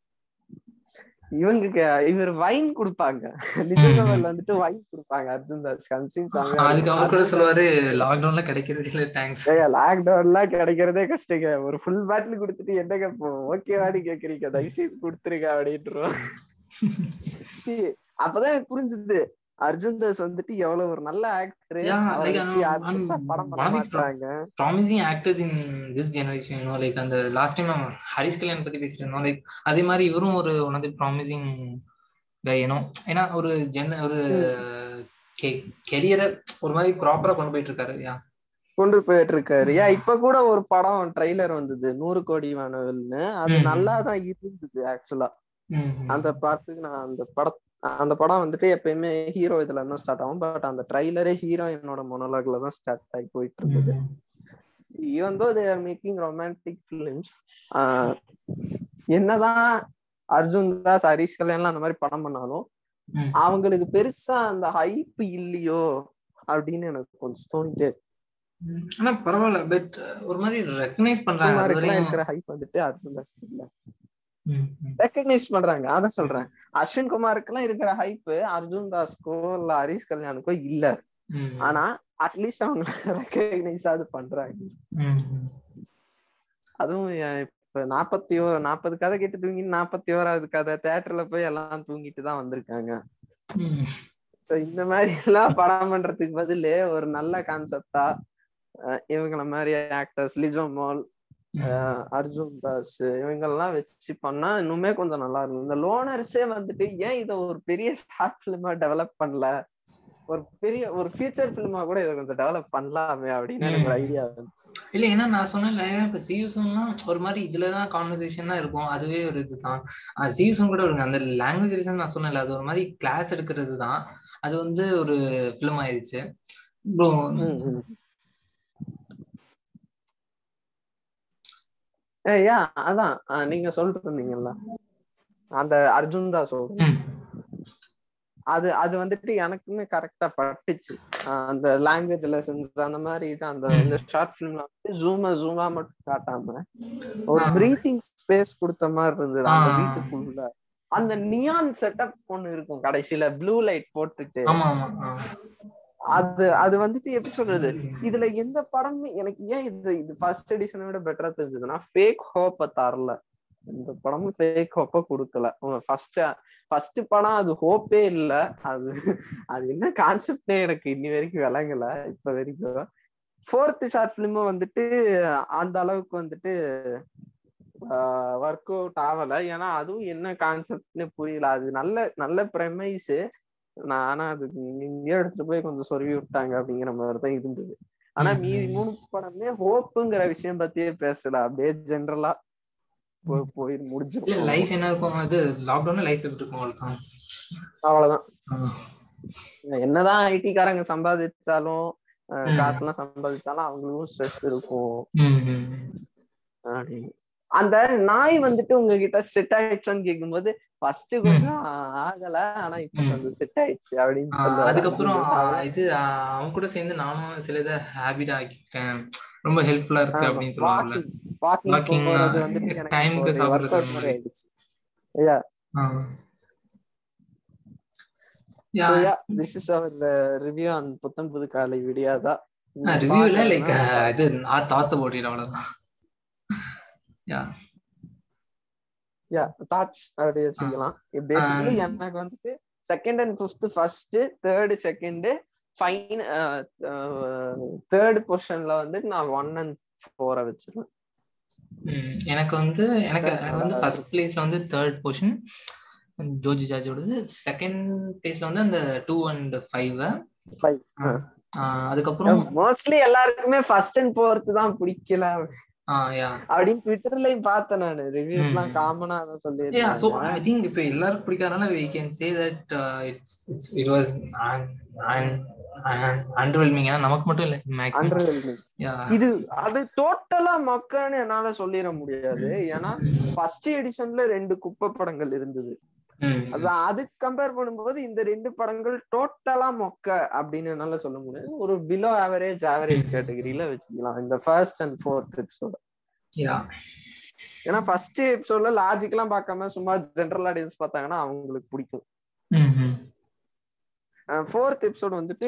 Speaker 1: இவங்க இவர் வைன் கொடுப்பாங்க லிஜோகவல் வந்துட்டு வைன் கொடுப்பாங்க அர்ஜுன் தாஸ் கன்சிங்
Speaker 2: அதுக்கு அவர் கூட சொல்லுவாரு லாக்டவுன்ல கிடைக்கிறது இல்ல தேங்க்ஸ்
Speaker 1: லாக்டவுன்லாம் கிடைக்கிறதே கஷ்டங்க ஒரு ஃபுல் பாட்டில் கொடுத்துட்டு என்னங்க இப்போ ஓகே வாடி கேக்குறீங்க தயவு செய்து கொடுத்துருங்க அப்படின்றோம் சரி, அப்பதான் எனக்கு புரிஞ்சுது அர்ஜுன் தாஸ் வந்துட்டு எவ்வளவு ஒரு நல்ல ஆக்டர்
Speaker 2: Yeah,
Speaker 1: அவரை
Speaker 2: like,
Speaker 1: வச்சு
Speaker 2: um,
Speaker 1: யாரும்
Speaker 2: um,
Speaker 1: பெருசா படம் பண்ண
Speaker 2: one of the
Speaker 1: மாட்டாங்க
Speaker 2: promising actors in this generation you know like அந்த லாஸ்ட் டைம் நம்ம ஹரிஷ் கல்யாண் பத்தி பேசிட்டு இருந்தோம் லைக் அதே மாதிரி இவரும் ஒரு ஒன் ஆஃப் தி ப்ராமிசிங் ஏனோ ஏன்னா ஒரு ஜென் ஒரு கெரியரை ஒரு மாதிரி ப்ராப்பரா கொண்டு போயிட்டு இருக்காரு யா
Speaker 1: கொண்டு போயிட்டு இருக்காரு ஏன் இப்ப கூட ஒரு படம் ட்ரைலர் வந்தது நூறு கோடி வானவல்னு அது
Speaker 2: ம்.
Speaker 1: நல்லா தான் இருந்தது ஆக்சுவலா
Speaker 2: ம்.
Speaker 1: அந்த படத்துக்கு நான் அந்த படம் அந்த படம் வந்துட்டு எப்பயுமே ஹீரோ இதுல இருந்து ஸ்டார்ட் ஆகும் பட் அந்த ட்ரைலரே ஹீரோயினோட மொனோலாக்ல தான் ஸ்டார்ட் ஆகி போயிட்டு இருந்தது
Speaker 2: ம்.
Speaker 1: Even though they are making romantic films என்னதான் அர்ஜுன் தாஸ் ஹரிஷ் கல்யாண்லாம் அந்த மாதிரி படம் பண்ணாலும்
Speaker 2: ம்.
Speaker 1: அவங்களுக்கு பெருசா அந்த ஹைப் இல்லையோ அப்படின்னு எனக்கு கொஞ்சம் தோணிட்டே இருக்கு.
Speaker 2: ம். ஆனா பரவாயில்ல பட் ஒரு மாதிரி ரெக்கனைஸ் பண்றாங்க அது
Speaker 1: குமாருக்குலாம்
Speaker 2: வரையும்
Speaker 1: இருக்கிற ஹைப் வந்துட்டு அர்ஜுன் தாஸ் இல்ல
Speaker 2: ம். ம்.
Speaker 1: ரெக்கக்னைஸ் பண்றாங்க அதான் சொல்றேன் அஸ்வின் குமாருக்குலாம் இருக்கிற ஹைப் அர்ஜுன் தாஸ்க்கோ இல்ல ஹரிஷ் கல்யாணுக்கோ இல்ல
Speaker 2: ம்.
Speaker 1: ஆனா அட்லீஸ்ட் அவங்க ரெக்கக்னைஸ் ஆகுது பண்றாங்க
Speaker 2: ம்.
Speaker 1: அதுவும் எ- இப்ப நாற்பத்தி ஓ நாற்பது கதை கேட்டு தூங்கி நாற்பத்தி ஓராவது கதை தேட்டர்ல போய் எல்லாம் தூங்கிட்டு தான் வந்திருக்காங்க
Speaker 2: ம்.
Speaker 1: சோ இந்த மாதிரி எல்லாம் படம் பண்றதுக்கு பதிலு ஒரு நல்ல கான்செப்டா இவங்கள மாதிரி ஆக்டர்ஸ் லிஜோ மால் அஹ் அர்ஜுன் தாஸ் இவங்கெல்லாம் வச்சு பண்ணா இன்னுமே கொஞ்சம் நல்லா இருக்கும் இந்த லோனர்ஸே வந்துட்டு ஏன் இதை ஒரு பெரிய ஷார்ட் பிலிமா டெவலப் பண்ணல ஒரு பெரிய ஒரு ஃபியூச்சர் பிலிமா கூட இதை கொஞ்சம் டெவலப் பண்ணலாமே அப்படின்னு எனக்கு ஒரு ஐடியா இருந்துச்சு
Speaker 2: இல்ல ஏன்னா நான் சொன்னேன்ல இப்ப சியூசம்னா ஒரு மாதிரி இதுலதான் கான்வர்சேஷன் தான் இருக்கும் அதுவே ஒரு இதுதான் சியூசம் கூட வருங்க அந்த லாங்குவேஜ் ரீசன் நான் சொன்னேன்ல அது ஒரு மாதிரி கிளாஸ் எடுக்கிறது தான் அது வந்து ஒரு ஃபிலிம் ஆயிடுச்சு ப்ரோ
Speaker 1: ம், ம். ஏய், யா அதான் அஹ் நீங்க சொல்லிட்டு இருந்தீங்கல்ல அந்த அர்ஜுன் தாஸ் அது அது வந்துட்டு எனக்குமே கரெக்டா பட்டுச்சு அஹ் அந்த லாங்குவேஜ் லெசன்ஸ் அந்த மாதிரி இது அந்த
Speaker 2: ம்.
Speaker 1: இந்த ஷார்ட் பிலிம்ல வந்து ஜூமா ஜூமா மட்டும் காட்டாம ஒரு
Speaker 2: ஆ.
Speaker 1: பிரீத்திங் ஸ்பேஸ் கொடுத்த மாதிரி இருந்தது அந்த
Speaker 2: ஆ.
Speaker 1: வீட்டுக்குள்ள அந்த நியான் செட்டப் ஒண்ணு இருக்கும் கடைசியில ப்ளூ லைட் போட்டுட்டு
Speaker 2: ஆமா ஆமா ஆ.
Speaker 1: அது அது வந்துட்டு எப்படி சொல்றது இதுல எந்த படமே எனக்கு ஏன் இது இது ஃபர்ஸ்ட் எடிஷனை விட பெட்டரா தெரிஞ்சதுன்னா ஃபேக் ஹோப்ப தரல இந்த படமும் ஃபேக் ஹோப்ப கொடுக்கல ஃபர்ஸ்ட் ஃபர்ஸ்ட் படம் அது ஹோப்பே இல்ல அது அது என்ன கான்செப்டே எனக்கு இன்னி வரைக்கும் விளங்கல இப்ப வரைக்கும் ஃபோர்த் ஷார்ட் பிலிமும் வந்துட்டு அந்த அளவுக்கு வந்துட்டு ஒர்க் அவுட் ஆகல ஏன்னா அதுவும் என்ன கான்செப்ட்னு புரியல அது நல்ல நல்ல ப்ரெமைஸ் நான் ஆனா அது இங்கே எடுத்துட்டு போய் கொஞ்சம் சொருவி விட்டாங்க அப்படிங்கிற மாதிரி தான் இருந்தது ஆனா மீதி மூணு படமே ஹோப்புங்கிற விஷயம் பத்தியே பேசல அப்படியே ஜென்ரலா போய் முடிஞ்சு
Speaker 2: லைஃப் என்ன இருக்கும் அது லாக்டவுன் லைஃப் எப்படி இருக்கும் அவ்வளவுதான்
Speaker 1: அவ்வளவுதான் என்னதான் ஐடி காரங்க சம்பாதிச்சாலும் காசு எல்லாம் சம்பாதிச்சாலும் அவங்களுக்கும் ஸ்ட்ரெஸ் இருக்கும் அந்த நாய் வந்துட்டு உங்ககிட்ட செட் ஆயிடுச்சான்னு கேக்கும்போது ஃபர்ஸ்ட் கொஞ்சம் ஆகல ஆனா இப்ப கொஞ்சம் செட் ஆயிடுச்சு அப்படின்னு சொல்லி
Speaker 2: அதுக்கப்புறம் இது அவன் கூட சேர்ந்து நானும் சில இதை ஹேபிட் ஆக்கிட்டேன் ரொம்ப ஹெல்ப்ஃபுல்லா இருக்கு அப்படின்னு சொல்லுவாங்கல்ல
Speaker 1: வாக்கிங் போறது வந்துட்டு எனக்கு
Speaker 2: டைம்க்கு சாப்பிடுறது
Speaker 1: ஆயிடுச்சு யா
Speaker 2: Yeah.
Speaker 1: So yeah, this is our uh, review on Putham Pudhu Kaalai Vidiyaadhaa
Speaker 2: review இல்ல லைக் இது ஆர் தாட்ஸ் அபௌட் இட் அவ்வளவுதான் யா
Speaker 1: யா தாட்ஸ் அப்படி வச்சுக்கலாம் பேசிக்கலி எனக்கு வந்துட்டு second and fifth first third second fine third பொசிஷன்ல வந்து நான் ஒன் அண்ட் ஃபோரை வச்சிருவேன்
Speaker 2: எனக்கு வந்து எனக்கு எனக்கு வந்து ஃபர்ஸ்ட் பிளேஸ்ல வந்து தேர்ட் பொசிஷன் ஜோஜி ஜார்ஜோடது செகண்ட் பிளேஸ்ல வந்து அந்த டூ அண்ட் ஃபைவ்
Speaker 1: ஃபைவ்
Speaker 2: அதுக்கப்புறம்
Speaker 1: மோஸ்ட்லி எல்லாருக்குமே ஃபர்ஸ்ட் அண்ட் ஃபோர்த் தான் பிடிக்கல
Speaker 2: யா
Speaker 1: அப்படின்னு ட்விட்டர்லயும் பார்த்தேன் நான் ரிவ்யூஸ் எல்லாம் காமனா அதான் சொல்லி
Speaker 2: யா சோ ஐ திங்க் இப்போ எல்லாருக்கும் பிடிக்காதனால we can say that uh, it's it's it was underwhelming நமக்கு மட்டும் இல்ல
Speaker 1: அண்டர்வெல்மிங் இது அது டோட்டலா மக்கன்னு என்னால சொல்லிட முடியாது ஏன்னா ஃபர்ஸ்ட் எடிஷன்ல ரெண்டு குப்பை படங்கள் இருந்தது அது அதுக்கு கம்பேர் பண்ணும்போது இந்த ரெண்டு படங்கள் டோட்டலா மொக்க அப்படின்னு என்னால சொல்ல முடியாது ஒரு பிலோ ஆவரேஜ் ஆவரேஜ் கேட்டகரியில வச்சுக்கலாம் இந்த ஃபர்ஸ்ட் அண்ட் ஃபோர்த் எபிசோட ஏன்னா ஃபர்ஸ்ட் எபிசோட்ல லாஜிக் எல்லாம் பார்க்காம சும்மா ஜென்ரல் ஆடியன்ஸ் பார்த்தாங்கன்னா அவங்களுக்கு பிடிக்கும் ஃபோர்த் எபிசோட் வந்துட்டு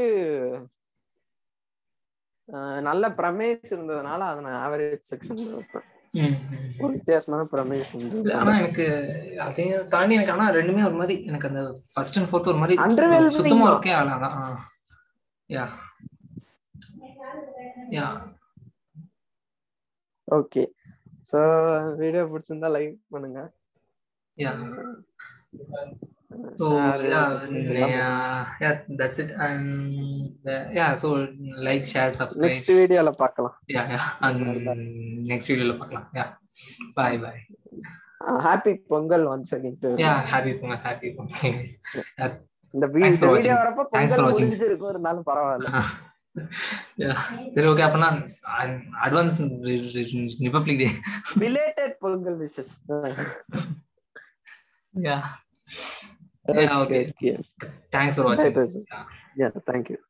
Speaker 1: நல்ல பிரமேஸ் இருந்ததுனால அதை நான் ஆவரேஜ் செக்ஷன்ல வைப்பேன் ஒரு வித்தியாசமான பிரமேஸ் வந்து
Speaker 2: ஆனா எனக்கு அதையும் தாண்டி எனக்கு ஆனா ரெண்டுமே ஒரு மாதிரி எனக்கு அந்த ஃபர்ஸ்ட் அண்ட் ஃபோர்த் ஒரு மாதிரி
Speaker 1: Underwhelming
Speaker 2: சுத்தமா
Speaker 1: தான்.
Speaker 2: இருக்கே அதான் yeah yeah
Speaker 1: okay so video பிடிச்சிருந்தா லைக் பண்ணுங்க
Speaker 2: yeah So
Speaker 1: Share,
Speaker 2: yeah,
Speaker 1: subscribe
Speaker 2: yeah,
Speaker 1: எல்லாம்
Speaker 2: yeah, that's it. And uh, yeah, so like, share, subscribe.
Speaker 1: Next வீடியோல பார்க்கலாம்
Speaker 2: Yeah, yeah. And next video ல பார்க்கலாம். Yeah. Bye, bye.
Speaker 1: Happy Pongal once again
Speaker 2: Yeah, happy Pongal, happy Pongal. yeah.
Speaker 1: இந்த வீ-
Speaker 2: Thanks
Speaker 1: இந்த
Speaker 2: for
Speaker 1: video
Speaker 2: watching.
Speaker 1: வரப்ப
Speaker 2: Thanks for
Speaker 1: Pongal
Speaker 2: watching.
Speaker 1: முடிஞ்சிருக்கும் இருந்தாலும் பரவாயில்ல
Speaker 2: yeah. சரி ஓகே அப்பனா advance republic day
Speaker 1: belated Pongal wishes
Speaker 2: yeah Yeah, okay.
Speaker 1: Okay
Speaker 2: thanks for வாட்சிங்
Speaker 1: யா தேங்க்யூ